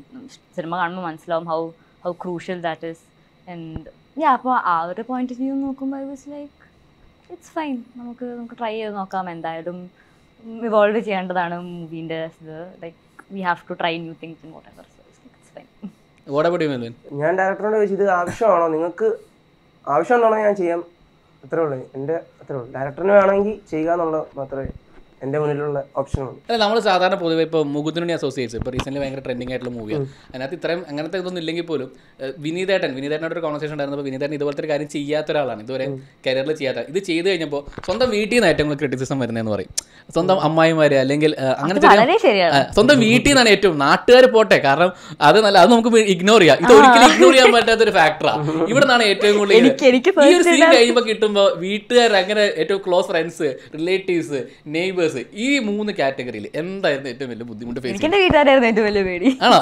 സിനിമ കാണുമ്പോൾ മനസ്സിലാവും how how crucial that is and yeah അപ്പോൾ ആ ഒരു പോയിന്റ് ഓഫ് വ്യൂ നോക്കുമ്പോൾ I was like it's fine നമുക്ക് നമുക്ക് ട്രൈ ചെയ്ത് നോക്കാം എന്തായാലും ഇവോൾവ് ചെയ്യേണ്ടതാണ് മൂവീൻ്റെ ഇത് like we have to try new things in whatever it's fine ഓടപടി മെൽവിൻ ഞാൻ ഡയറക്ടറിനോട് ചോദിച്ചു ഇത് ആവശ്യമാണോ നിങ്ങൾക്ക് ആവശ്യമുണ്ടാണോ ഞാൻ ചെയ്യാം അത്രേ ഉള്ളൂ എൻ്റെ അത്രേ ഉള്ളൂ ഡയറക്ടറിന് വേണമെങ്കിൽ ചെയ്യുക എന്നുള്ളത് മാത്രമേ എൻ്റെ മുന്നിലുള്ള ഓപ്ഷനുള്ളൂ അല്ല നമ്മൾ സാധാരണ പൊതുവെ ഇപ്പോൾ മുകുന്ദനുണി അസോസിയേറ്റ്സ് ഇപ്പോൾ റീസെന്റ് ഭയങ്കര ട്രെൻഡിങ് ആയിട്ടുള്ള മൂവിയാണ് അതിനകത്ത് ഇത്രയും അങ്ങനത്തെ ഇതൊന്നും ഇല്ലെങ്കിൽ പോലും ഏഹ്, വിനീതേട്ടൻ വിനീതേട്ടനോട് ഒരു കോൺവെർസേഷൻ ഉണ്ടായിരുന്നപ്പോൾ വിനീതേട്ടൻ ഇതുപോലത്തെ ഒരു കാര്യം ചെയ്യാത്ത ഒരാളാണ് ഇതുവരെ കരിയറിൽ ചെയ്യാത്ത ഇത് ചെയ്ത് കഴിഞ്ഞപ്പോൾ സ്വന്തം വീട്ടിൽ നിന്ന് ഏറ്റവും കൂടുതൽ ക്രിറ്റിസിസം വരുന്നതെന്ന് പറയും സ്വന്തം അമ്മായിമാര് അല്ലെങ്കിൽ ഏഹ്, അങ്ങനെ ചെറിയ- വളരെ ശരിയാണ് ആ, സ്വന്തം വീട്ടിൽ നിന്നാണ് ഏറ്റവും നാട്ടുകാർ പോട്ടെ കാരണം അത് നല്ല അത് നമുക്ക് ഇഗ്നോർ ചെയ്യാം ഇത് ഒരിക്കലും ഇഗ്നോർ ചെയ്യാൻ പറ്റാത്ത ഒരു ഫാക്ടറാണ് ഇവിടെ നിന്നാണ് ഏറ്റവും കൂടുതൽ ഇത്. എനിക്ക് എനിക്ക് ഈ ഒരു സീൻ കഴിയുമ്പോൾ കിട്ടുമ്പോൾ വീട്ടുകാർ അങ്ങനെ ഏറ്റവും close friends relatives neighbours universe ഈ മൂന്ന് കാറ്റഗറിയിൽ എന്തായിരുന്നു ഏറ്റവും വലിയ ബുദ്ധിമുട്ട് ഫേസ് എനിക്ക് എന്റെ വീട്ടുകാരായിരുന്നു ഏറ്റവും വലിയ പേടി ആണോ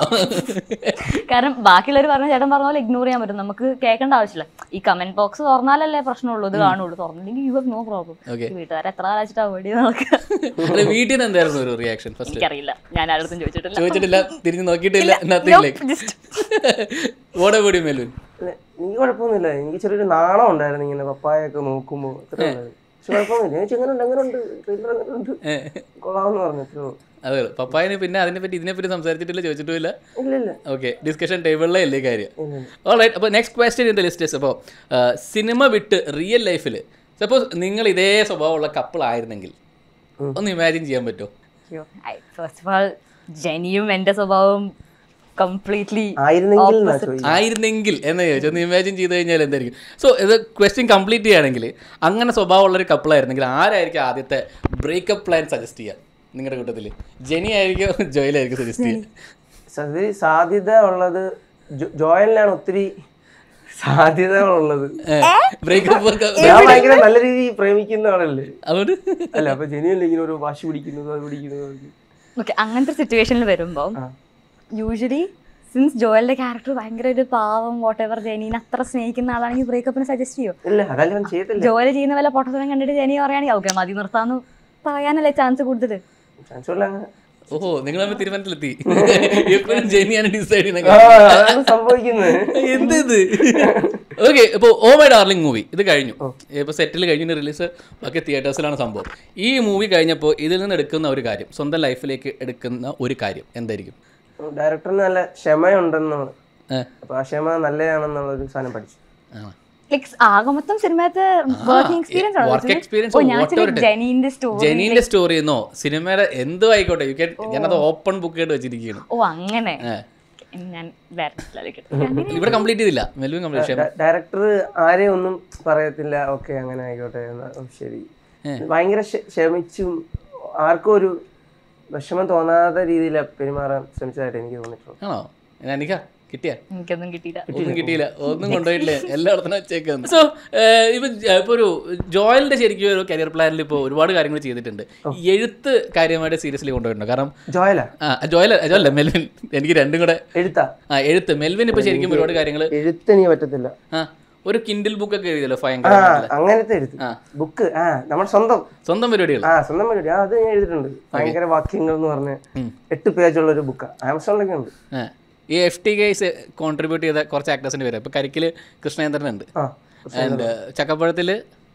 കാരണം ബാക്കിയുള്ളവർ പറഞ്ഞ ചേട്ടൻ പറഞ്ഞ പോലെ ഇഗ്നോർ ചെയ്യാൻ പറ്റും നമുക്ക് കേൾക്കേണ്ട ആവശ്യമില്ല ഈ കമന്റ് ബോക്സ് തുറന്നാലല്ലേ പ്രശ്നമുള്ളൂ ഇത് കാണുള്ളൂ തുറന്നില്ലെങ്കിൽ you have no problem Okay. വീട്ടുകാരെ എത്ര കാലച്ചിട്ട് അവോയ്ഡ് ചെയ്ത് നോക്കുക അല്ല വീട്ടിൽ നിന്ന് എന്തായിരുന്നു ഒരു റിയാക്ഷൻ ഫസ്റ്റ് എനിക്കറിയില്ല ഞാൻ ആരുടെ ചോദിച്ചിട്ടില്ല ചോദിച്ചിട്ടില്ല തിരിഞ്ഞ് നോക്കിയിട്ടില്ല നത്തിങ് ലൈക്ക് just- ഓടെ കൂടി മേലു അല്ല, എനിക്ക് കുഴപ്പമൊന്നുമില്ല എനിക്ക് ചെറിയൊരു നാണം ഉണ്ടായിരുന്നു ഇങ്ങനെ പപ്പായൊക്കെ നോക്കുമ്പോൾ അത്രേ ഉള്ളായിരുന്നു. പക്ഷെ കുഴപ്പമൊന്നുമില്ല എനിക്ക് എങ്ങനെ ഉണ്ട് എങ്ങനെ ഉണ്ട് ട്രെയിലർ എങ്ങനെ ഉണ്ട് കൊള്ളാമെന്ന് പറഞ്ഞു അത്രേ ഉള്ളൂ. അതെ പപ്പായനെ പിന്നെ അതിനെ പറ്റി ഇതിനെ പറ്റി സംസാരിച്ചിട്ടില്ല ചോദിച്ചിട്ടുമില്ല ഇല്ല ഇല്ല ഓക്കെ ഡിസ്കഷൻ ടേബിളിലെ അല്ലേ കാര്യം ഇല്ല, ഇല്ല. ഓൾറൈറ്റ് അപ്പോൾ next question in the list അപ്പോൾ സിനിമ വിട്ട് റിയൽ ലൈഫിൽ സപ്പോസ് നിങ്ങൾ ഇതേ സ്വഭാവമുള്ള കപ്പിൾ ആയിരുന്നെങ്കിൽ ഒന്ന് ഇമാജിൻ ചെയ്യാൻ പറ്റുമോ ഫസ്റ്റ് ഓഫ് ആൾ ജനിയും എന്റെ സ്വഭാവവും കംപ്ലീറ്റ്ലി ആയിരുന്നെങ്കിൽ എന്നാ ചോദിച്ചത്. ആയിരുന്നെങ്കിൽ എന്ന് ചോദിച്ചു ഒന്ന് ഇമാജിൻ ചെയ്ത് കഴിഞ്ഞാൽ എന്തായിരിക്കും സോ ഇത് ക്വസ്റ്റ്യൻ കംപ്ലീറ്റ് ചെയ്യുകയാണെങ്കിൽ അങ്ങനെ സ്വഭാവമുള്ള ഒരു couple ആയിരുന്നെങ്കിൽ ആരായിരിക്കും ആദ്യത്തെ ബ്രേക്കപ്പ് പ്ലാൻ സജസ്റ്റ് ചെയ്യുക നിങ്ങളുടെ കൂട്ടത്തിൽ ജെനി ആയിരിക്കും ജോയിലായിരിക്കും സജസ്റ്റ് ചെയ്യുക സതി സാധ്യത ഉള്ളത് ജോ- ജോയലിനാണ് ഒത്തിരി സാധ്യത ഉള്ളത് ബ്രേക്കപ്പ് ഞാൻ ഭയങ്കര നല്ല രീതിയിൽ പ്രേമിക്കുന്ന ആളല്ലേ അതുകൊണ്ട് അല്ല അപ്പൊ ജനിയല്ല ഇങ്ങനെ ഒരു വാശി പിടിക്കുന്നത് അത് പിടിക്കുന്നത് അത് ഓക്കെ അങ്ങനത്തെ സിറ്റുവേഷനിൽ വരുമ്പോൾ ആ. യൂഷ്വലി സിൻസ് ജോയലിന്റെ ക്യാരക്ടർ ഭയങ്കര ഒരു പാവം വാട്ട് എവർ ജനീനെ അത്ര സ്നേഹിക്കുന്ന ആളാണെങ്കിൽ ബ്രേക്കപ്പിന് സജസ്റ്റ് ചെയ്യോ ഇല്ല അതല്ല അവൻ ചെയ്യത്തില്ല ജോലി ചെയ്യുന്ന വല്ല പൊട്ടത്തരം കണ്ടിട്ട് ജനി പറയുകയാണെങ്കിൽ ഓക്കെ മതി നിർത്താന്ന് പറയാനല്ലേ ചാൻസ് കൂടുതൽ ചാൻസ് ഉള്ള അങ്ങനെ ഓഹോ നിങ്ങൾ തമ്മിൽ തീരുമാനത്തിലെത്തി എപ്പോഴും ജെനിയാണ് ഡിസൈഡ് ചെയ്യുന്നത് ആ, അതാണ് സംഭവിക്കുന്നത് എന്ത് ഇത് ഓക്കെ ഇപ്പോൾ ഓ മൈ ഡാർലിംഗ് മൂവി ഇത് കഴിഞ്ഞു ഇപ്പോൾ സെറ്റിൽ കഴിഞ്ഞ റിലീസ് ബാക്കി തിയേറ്റേഴ്സിലാണ് സംഭവം ഈ മൂവി കഴിഞ്ഞപ്പോൾ ഇതിൽ നിന്ന് എടുക്കുന്ന ഒരു കാര്യം സ്വന്തം ലൈഫിലേക്ക് എടുക്കുന്ന ഒരു കാര്യം എന്തായിരിക്കും ഡയറക്ടറിന് നല്ല ക്ഷമയുണ്ടെന്നാണ് ഏ, അപ്പൊ ആ ക്ഷമ നല്ലതാണെന്നുള്ള ഒരു സാധനം പഠിച്ചു ആ. ലൈക് ആകെ മൊത്തം സിനിമത്തെ working experience work experience oh or ഞാൻ whatever it is. ജനീന്റെ സ്റ്റോറി ജെനീന്റെ സ്റ്റോറി എന്നോ സിനിമയുടെ എന്തോ ആയിക്കോട്ടെ യു ക്യാൻ ഞാനത് ഓപ്പൺ ബുക്ക് ആയിട്ട് വെച്ചിരിക്കുകയാണ് ഓ അങ്ങനെ ഏ. ഞാൻ വേറെ ഇവിടെ കംപ്ലീറ്റ് ചെയ്തില്ല മെൽവിൻ കംപ്ലീറ്റ് ചെയ്യാം ഡയറക്ടർ ആരെയും ഒന്നും പറയത്തില്ല ഓക്കെ അങ്ങനെ ആയിക്കോട്ടെ എന്നാ, ഓ, ശരി ഭയങ്കര ക്ഷ- ക്ഷമിച്ചും ആർക്കും ഒരു വിഷമം തോന്നാത്ത രീതിയിൽ പെരുമാറാൻ ശ്രമിച്ചതായിട്ട് എനിക്ക് തോന്നിയിട്ടുള്ളൂ ആണോ എനിക്കാ കിട്ടിയാ എനിക്കൊന്നും കിട്ടിയില്ല ഒന്നും കിട്ടിയില്ല ഒന്നും കൊണ്ടുപോയിട്ടില്ല എല്ലായിടത്തും വെച്ചേക്കാന്ന് സോ ഇപ്പൊ ഇപ്പൊ ഒരു ജോയലിന്റെ ശരിക്കും ഒരു കരിയർ പ്ലാനിൽ ഇപ്പോൾ ഒരുപാട് കാര്യങ്ങൾ ചെയ്തിട്ടുണ്ട് ഈ എഴുത്ത് കാര്യമായിട്ട് സീരിയസ്ലി കൊണ്ടുപോയിട്ടുണ്ട് കാരണം ജോയല ആ ജോയൽ ജോയല്ല മെൽവിൻ എനിക്ക് രണ്ടും കൂടെ എഴുത്താ ആ എഴുത്ത് മെൽവിൻ ഇപ്പൊ ശരിക്കും ഒരുപാട് കാര്യങ്ങൾ എഴുത്തെനിക്ക് പറ്റത്തില്ല ആ ഒരു കിൻഡിൽ ബുക്ക് ഒക്കെ എഴുതിയല്ലോ ആ ഭയങ്കര അങ്ങനത്തെ എഴുത്ത് ആ. ബുക്ക് ആ നമ്മുടെ സ്വന്തം സ്വന്തം പരിപാടികൾ ആ സ്വന്തം പരിപാടി ആ അത് ഞാൻ എഴുതിയിട്ടുണ്ട് ഭയങ്കര വാക്യങ്ങൾ എന്ന് പറഞ്ഞ എട്ട് പേജുള്ള ഒരു ബുക്കാണ് ആമസോണിലൊക്കെ ഉണ്ട് ആ. ഈ എഫ് ടി കേസ് കോൺട്രിബ്യൂട്ട് ചെയ്ത കുറച്ച് ആക്ടേഴ്സിന്റെ പേര് ഇപ്പൊ കരിക്കില് കൃഷ്ണേന്ദ്രൻ ഉണ്ട് ആ ആൻഡ് ചക്കപ്പഴത്തില്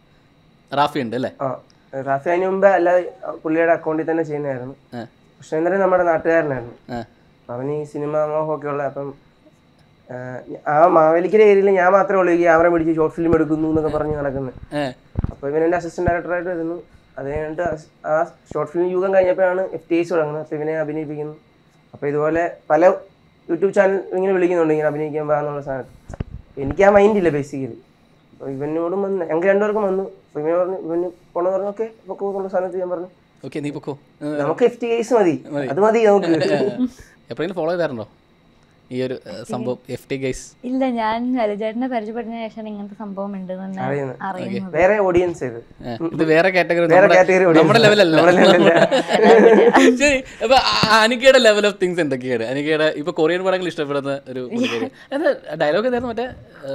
റാഫി ഉണ്ട് അല്ലേ ആ റാഫി അതിന് മുമ്പ് അല്ലാതെ പുള്ളിയുടെ അക്കൗണ്ടിൽ തന്നെ ചെയ്യുന്നതായിരുന്നു ആ. കൃഷ്ണേന്ദ്രൻ നമ്മുടെ നാട്ടുകാരനായിരുന്നു ആ. അവൻ ഈ സിനിമ മോഹമൊക്കെ ഉള്ള അപ്പം ആ, ആ മാവേലിക്കര ഏരിയയിൽ ഞാൻ മാത്രമേ ഉള്ളൂ ഈ ക്യാമറ പിടിച്ച് ഷോർട്ട് ഫിലിം എടുക്കുന്നു എന്നൊക്കെ പറഞ്ഞ് നടക്കുന്നത് ഏ. അപ്പോൾ ഇവൻ എൻ്റെ അസിസ്റ്റന്റ് ഡയറക്ടറായിട്ട് വരുന്നു അത് കഴിഞ്ഞിട്ട് അസ്- ആ ഷോർട്ട് ഫിലിം യുഗം കഴിഞ്ഞപ്പോഴാണ് എഫ് ടി എസ് തുടങ്ങുന്നത് അപ്പോൾ ഇവനെ അഭിനയിപ്പിക്കുന്നു അപ്പോൾ ഇതുപോലെ പല യൂട്യൂബ് ചാനൽ ഇങ്ങനെ വിളിക്കുന്നുണ്ട് ഇങ്ങനെ അഭിനയിക്കാൻ പാന്നുള്ള സാധനം എനിക്ക് ആ മൈൻഡ് ഇല്ല ബേസിക്കലി അപ്പോൾ ഇവനോടും വന്ന് ഞങ്ങൾക്ക് രണ്ടുപേർക്കും വന്നു അപ്പോൾ ഇവന് പറഞ്ഞു ഇവന് പോണെന്ന് പറഞ്ഞു ഓക്കെ പൊക്കോ എന്നുള്ള സാധനത്ത് ഞാൻ പറഞ്ഞു ഓക്കെ നീ പൊക്കോ നമുക്ക് എഫ് ടി കേസ് മതി അത് മതി നമുക്ക് എപ്പോഴെങ്കിലും ഫോളോ ചെയ്തായിരുന്നോ ഈ ഒരു ഏഹ്, സംഭവം എഫ് ടി ഗൈസ് ഇല്ല ഞാൻ ലലിതേട്ടനെ പരിചയപ്പെട്ടതിന് ശേഷം ഇങ്ങനത്തെ സംഭവം ഉണ്ടെന്ന് തന്നെ അറിയുന്നത്. അറിയുന്നത് വേറെ ഓഡിയൻസ് ഇത് ഇത് വേറെ കാറ്റഗറി വേറെ category audience. നമ്മുടെ ലെവലല്ല നമ്മുടെ level അല്ല. ശരി അപ്പൊ ആ- അനിക്കയുടെ ലെവൽ ഓഫ് തിങ്സ് എന്തൊക്കെയാണ് അനിക്കയുടെ ഇപ്പൊ കൊറിയൻ പടങ്ങൾ ഇഷ്ടപ്പെടുന്ന ഒരു ഡയലോഗ് എന്തായിരുന്നു മറ്റേ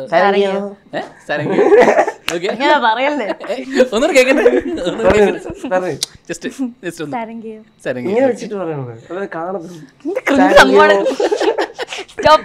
ഏഹ്, സാരംഗി ഓക്കെ അങ്ങനെ പറയല്ലേ ഒന്നുകൂടെ കേൾക്കണ്ടേ പറഞ്ഞു, പറഞ്ഞു. ജസ്റ്റ് ജസ്റ്റ് ഒന്ന് സാരംഗി സാരംഗി ഇങ്ങനെ വെച്ചിട്ട് പറയുന്നത് അത് കാണുന്നു എന്ത് cringe സംഭവമാണ്. Stop.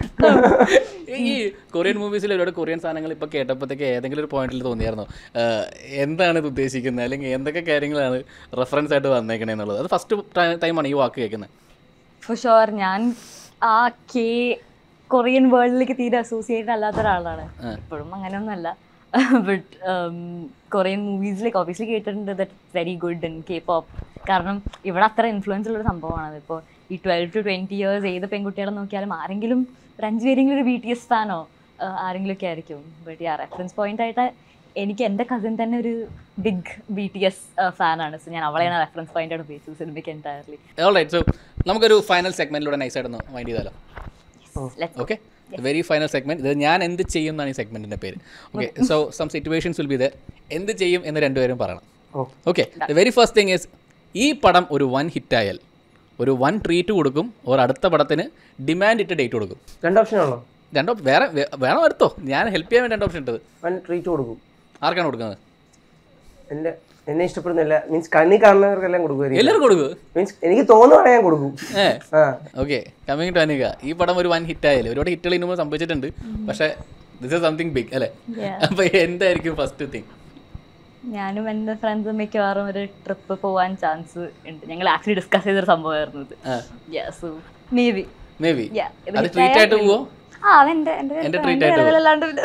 ഈ കൊറിയൻ മൂവീസിൽ ഒരുപാട് കൊറിയൻ സാധനങ്ങൾ ഇപ്പൊ കേട്ടപ്പോഴത്തേക്ക് ഏതെങ്കിലും ഒരു പോയിന്റിൽ തോന്നിയായിരുന്നോ ആഹ്, എന്താണ് ഇത് ഉദ്ദേശിക്കുന്നത് അല്ലെങ്കിൽ എന്തൊക്കെ കാര്യങ്ങളാണ് റെഫറൻസ് ആയിട്ട് വന്നേക്കണേ എന്നുള്ളത് അത് ഫസ്റ്റ് ടൈമാണ് ഈ വാക്ക് കേൾക്കുന്നത് For sure ഞാൻ ആ കെ കൊറിയൻ വേൾഡിലേക്ക് തീരെ അസോസിയേറ്റ് അല്ലാത്ത ഒരാളാണ് ഇപ്പോഴും അങ്ങനെയൊന്നുമല്ല ബട്ട് കൊറിയൻ മൂവീസിലേക്ക് ഒബിയസ്ലി കേട്ടിട്ടുണ്ട് that very good in K pop കാരണം ഇവിടെ അത്ര ഇൻഫ്ലുവൻസ് ഉള്ളൊരു സംഭവമാണ് ഇപ്പോൾ ഈ ട്വൽവ് ടു ട്വൻറ്റി ഇയേഴ്സ് ഏത് പെൺകുട്ടികളെ നോക്കിയാലും ആരെങ്കിലും ഒരു അഞ്ച് പേരെങ്കിലും ഒരു ബി ടി എസ് ഫാനോ ആരെങ്കിലും ഒക്കെ ആയിരിക്കും ബട്ട് ആ റെഫറൻസ് പോയിന്റ് ആയിട്ട് എനിക്ക് എൻ്റെ കസിൻ തന്നെ ഒരു ബിഗ് ബി ടി എസ് ഫാനാണ് സോ ഞാൻ അവളെയാണ് റെഫറൻസ് പോയിന്റ് ആണ് ഉപയോഗിച്ചത് സിനിമയ്ക്ക് എൻറ്റയർലി ഓൾറൈറ്റ് സോ നമുക്കൊരു ഫൈനൽ സെഗ്മെന്റിലൂടെ നൈസായിട്ടൊന്ന് മൈൻഡ് ചെയ്താലോ let's okay very final segment ഇത് ഞാൻ എന്ത് ചെയ്യും എന്നാണ് ഈ സെഗ്മെന്റിന്റെ പേര് okay so some situations will be there എന്ത് ചെയ്യും എന്ന് രണ്ടുപേരും പറയണം oh. Okay the very first thing is ഈ പടം ഒരു വൺ ഹിറ്റായാൽ ഒരു വൺ ട്രീറ്റ് കൊടുക്കും ഒരു അടുത്ത പടത്തിന് ഡിമാൻഡ് ഇട്ട് ഡേറ്റ് കൊടുക്കും രണ്ട് ഓപ്ഷനാണല്ലോ രണ്ടോ വേറെ വേ- വേണോ എടുത്തോ ഞാൻ ഹെൽപ്പ് ചെയ്യാൻ വേണ്ടി രണ്ട് ഓപ്ഷൻ ഇട്ടത് വൺ ട്രീറ്റ് കൊടുക്കും ആർക്കാണ് കൊടുക്കുന്നത് എൻ്റെ എന്നെ ഇഷ്ടപ്പെടുന്നില്ല മീൻസ് കണ്ണി കാണുന്നവർക്കെല്ലാം കൊടുക്കുമായിരിക്കും എല്ലാവരും കൊടുക്കും മീൻസ് എനിക്ക് തോന്നുവാണെങ്കിൽ ഞാൻ കൊടുക്കും ഏ ആ ഓക്കെ കമ്മിങ് ടു അനിക ഈ പടം ഒരു വൺ ഹിറ്റ് ആയാലും ഒരുപാട് ഹിറ്റുകൾ ഇന്നുമ്പോൾ സംഭവിച്ചിട്ടുണ്ട് പക്ഷേ ദിസ് ഇസ് സംതിങ് ബിഗ് അല്ലേ Yeah. അപ്പോൾ എന്തായിരിക്കും ഫസ്റ്റ് തിങ് ഞാനും എൻ്റെ ഫ്രണ്ട്സും മിക്കവാറും ഒരു ട്രിപ്പ് പോവാൻ ചാൻസ് ഉണ്ട് ഞങ്ങൾ ആക്ച്വലി ഡിസ്കസ് ചെയ്തൊരു സംഭവമായിരുന്നു ഇത് ആ yes maybe maybe Yeah, ഇത് അത് hit ട്രീറ്റ് ആയിട്ട് ആയാൽ പോവോ ആ അതെന്റെ എൻ്റെ എൻ്റെ എൻ്റെ treat ആയിട്ട് ലെവലല്ലാണ്ട് പിന്നെ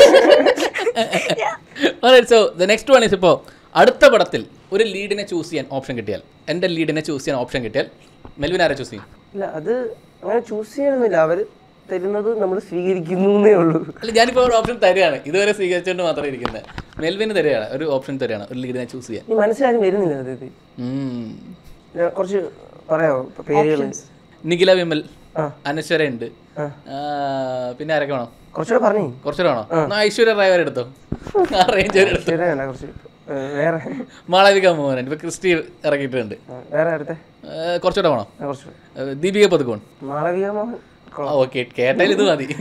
so the next one is ഇപ്പോൾ അടുത്ത പടത്തിൽ ഒരു ലീഡിനെ ചൂസ് ചെയ്യാൻ ഓപ്ഷൻ കിട്ടിയാൽ എൻ്റെ ലീഡിനെ ചൂസ് ചെയ്യാൻ ഓപ്ഷൻ കിട്ടിയാൽ മെൽവിൻ ആരെ ചൂസ് ചെയ്യും ഇല്ല അത് അങ്ങനെ ചൂസ് ചെയ്യണമെന്നില്ല അവർ തരുന്നത് നമ്മൾ സ്വീകരിക്കുന്നു എന്നേ ഉള്ളൂ അല്ല ഞാനിപ്പോൾ ഒരു ഓപ്ഷൻ തരികയാണ് ഇതുവരെ സ്വീകരിച്ചുകൊണ്ട് മാത്രമേ ഇരിക്കുന്നത് മെൽവിന് തരികയാണ് ഒരു ഓപ്ഷൻ തരികയാണ് ഒരു ലീഡിനെ ചൂസ് ചെയ്യാൻ ഈ മനസ്സിലാരും വരുന്നില്ല അതായത് ഉം. ഞാൻ കുറച്ച് പറയാമോ പേരുകൾ നിഖില വിമൽ ആ. അനശ്വര ഉണ്ട് ആ. പിന്നെ ആരൊക്കെ വേണം കുറച്ചുകൂടെ പറഞ്ഞു കുറച്ചുകൂടെ വേണോ എന്നാ ഐശ്വര്യ റായ് വരെ എടുത്തോ ആ റേഞ്ച് വരെ എടുത്തോ ശരി വേണ്ട കുറച്ച് ഏ, വേറെ മാളവിക മോഹനൻ ഇപ്പൊ ക്രിസ്റ്റി ഇറങ്ങിയിട്ടുണ്ട് ആ, വേറെ അടുത്ത ആ, കുറച്ചുകൂടെ വേണോ കുറച്ച് ആ, ദീപിക പതുക്കോൺ മാളവിക മോഹൻ കൊള്ളാം. ഓക്കെ കേട്ടാൽ ഇത് മതി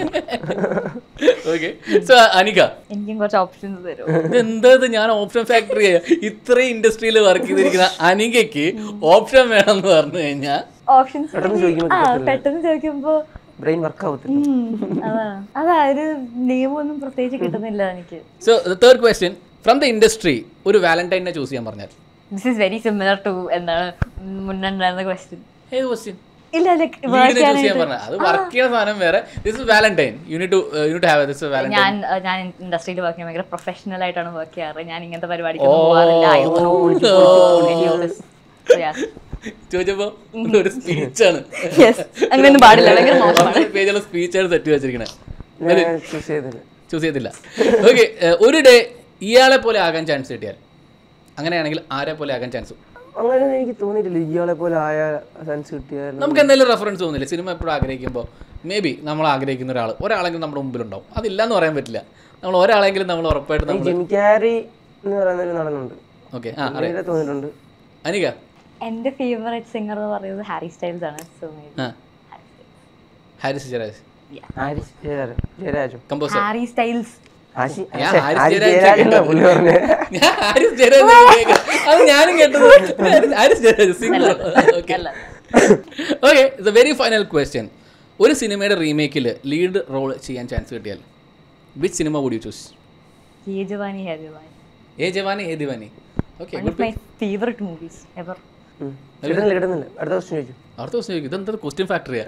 ഓക്കെ സോ അനിക എനിക്കും കുറച്ച് ഓപ്ഷൻസ് തരും ഇതെന്താ ഇത് ഞാൻ ഓപ്ഷൻ ഫാക്ടറി ഇത്രയും ഇൻഡസ്ട്രിയിൽ വർക്ക് ചെയ്തിരിക്കുന്ന അനികയ്ക്ക് ഓപ്ഷൻ വേണമെന്ന് പറഞ്ഞു കഴിഞ്ഞാൽ ഓപ്ഷൻസ് പെട്ടെന്ന് ചോദിക്കുമ്പോൾ ആ പെട്ടെന്ന് ചോദിക്കുമ്പോ ബ്രെയിൻ വർക്ക് ആവത്തില്ല ഉം, അതാണ് അതാ ഒരു നിയമമൊന്നും പ്രത്യേകിച്ച് കിട്ടുന്നില്ല എനിക്ക് so third question from the industry ഒരു വാലന്റൈനെ ചൂസ് ചെയ്യാൻ പറഞ്ഞാൽ this is very similar to എന്താണ് മുന്നുണ്ടായിരുന്ന ക്വസ്റ്റ്യൻ ഏത് ക്വസ്റ്റ്യൻ ഇല്ല ലൈക്ക് ലീഡിനെ ചൂസ് ചെയ്യാൻ പറഞ്ഞാൽ അത് വർക്ക് ചെയ്യുന്ന സാധനം വേറെ this is valentine unit to unit have this valentine ഞാൻ അഹ് ഞാൻ ഇൻഡസ്ട്രിയിൽ വർക്ക് ചെയ്യാൻ ഭയങ്കര പ്രൊഫഷണൽ ആയിട്ടാണ് വർക്ക് ചെയ്യാറ് ഞാൻ ഇങ്ങനത്തെ പരിപാടിക്ക് പോകാറില്ല I don't know, ഒളിച്ച് പൊളിച്ച് പോകും, any of this. So, yeah. ചോദിച്ചപ്പോ ഒരു സ്പീച്ചാണ് Yes. അങ്ങനെയൊന്നും പാടില്ല ഭയങ്കര മോശമാണ് പേജുള്ള സ്പീച്ചാണ് സെറ്റ് വെച്ചിരിക്കണേ ഞാൻ ചൂസ് ചെയ്തില്ല ചൂസ് ചെയ്തില്ല ഓക്കെ ഒരു ഡേ ഇയാളെ പോലെ ആകാൻ ചാൻസ് കിട്ടിയാൽ അങ്ങനെയാണെങ്കിൽ ആരെ പോലെ ആകാൻ ചാൻസ് അങ്ങനെ എനിക്ക് തോന്നിയിട്ടില്ല ഇയാളെ പോലെ ആയ സെൻസ് കിട്ടിയാൽ നമുക്ക് എന്തെങ്കിലും റെഫറൻസ് തോന്നില്ല സിനിമ എപ്പോഴും ആഗ്രഹിക്കുമ്പോൾ മേ ബി നമ്മൾ ആഗ്രഹിക്കുന്ന ഒരാൾ ഒരാളെങ്കിലും നമ്മുടെ മുമ്പിലുണ്ടാവും അതില്ല എന്ന് പറയാൻ പറ്റില്ല നമ്മൾ ഒരാളെങ്കിലും നമ്മൾ ഉറപ്പായിട്ട് നമ്മൾ ജിം ക്യാരി എന്ന് പറയുന്ന ഒരു നടനുണ്ട് ഓക്കെ ആ അറിയാം അങ്ങനെ തോന്നിയിട്ടുണ്ട് അനിക എന്റെ ഫേവറേറ്റ് സിംഗർ എന്ന് പറയുന്നത് ഹാരി സ്റ്റൈൽസ് ആണ് സോ ആ ഹാരിസ് ജയരാജ് ഹാരിസ് ജയരാജ് ജയരാജോ കമ്പോസർ ഹാരി സ്റ്റൈൽസ് ആശി ഞാൻ ശ്ശെ, ഹാരിസ് ഹാരിസ് ജയരാജ് ജയരാജ് എന്നാ പുള്ളി പറഞ്ഞേ ഞാൻ ഹാരിസ് ജയരാജ് എന്ന് കേൾക്കാം. അത് ഞാനും കേട്ടത് ഹാരിസ്- ഹാരിസ് ജയരാജ് സിംഗർ ഓക്കെ അല്ല okay it's a very final question ഒരു സിനിമയുടെ റീമേക്കിൽ ലീഡ് റോൾ ചെയ്യാൻ ചാൻസ് കിട്ടിയാൽ വിച്ച് സിനിമ would you choose Yeh Jawaani Hai Deewani Yeh Jawaani Yeh Deewani okay one of my favorite movies ever ഉം. കിട്ടുന്നില്ല കിട്ടുന്നില്ല അടുത്ത ക്വസ്റ്റ്യൻ ചോദിച്ചു അടുത്ത ക്വസ്റ്റ്യൻ ചോദിക്കും ഇതെന്താ ക്വസ്റ്റ്യൻ ഫാക്ടറിയാ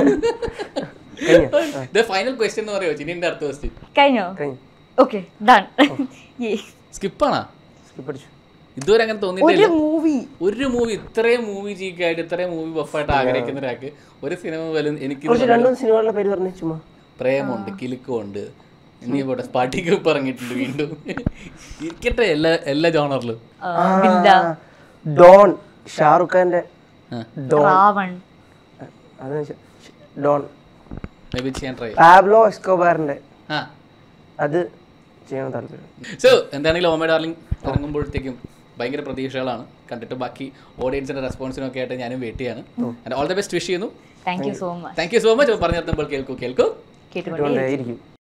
കഴിഞ്ഞോ ഫൈനൽ ക്വസ്റ്റ്യൻ എന്ന് പറയുമോ ചിനിന്റെ അടുത്ത ക്വസ്റ്റ്യൻ കഴിഞ്ഞോ കഴിഞ്ഞു ഓക്കെ ഡൺ സ്കിപ്പാണാ സ്കിപ്പ് അടിച്ചു ഇതുവരെ അങ്ങനെ ഒരു തോന്നിയിട്ടില്ല മൂവി ഒരു മൂവി ഇത്രയും മൂവി ജീക്കായിട്ട് ഇത്രയും മൂവി ബഫായിട്ട് ആഗ്രഹിക്കുന്ന ഒരാൾക്ക് ഒരു സിനിമ പോലും എനിക്ക് കുറച്ച് രണ്ടു മൂന്ന് സിനിമകളുടെ പേര് പറഞ്ഞു ചുമ്മാ പ്രേമുണ്ട് കിലുക്കമുണ്ട് ഇനി പോട്ടെ സ്പാട്ടിക്ക് ഇപ്പം ഇറങ്ങിയിട്ടുണ്ട് വീണ്ടും ഇരിക്കട്ടെ എല്ലാ എല്ലാ ജോണറിലും വില്ല ഡോൺ ഷാറുഖ് ഖാന്റെ ആ ഡോൺ രാവൺ അത് ഡോൺ മേ ബി ചെയ്യാൻ ട്രൈ പാബ്ലോ എസ്കോബാറിന്റെ ആ അത് ചെയ്യണം താല്പര്യം സോ എന്താണെങ്കിലും ഓമ ഡാർലിംഗ് ഇറങ്ങുമ്പോഴത്തേക്കും ഭയങ്കര പ്രതീക്ഷകളാണ് കണ്ടിട്ട് ബാക്കി ഓഡിയൻസിന്റെ റെസ്പോൺസിനൊക്കെ ആയിട്ട് ഞാനും വെയിറ്റ് ചെയ്യാണ് and all the best wish ചെയ്യുന്നു thank you so much thank you so much പറഞ്ഞു നിർത്തുമ്പോൾ കേൾക്കൂ കേൾക്കൂ കേട്ടുകൊണ്ടേ ഇട്ടുകൊണ്ടേയിരിക്കും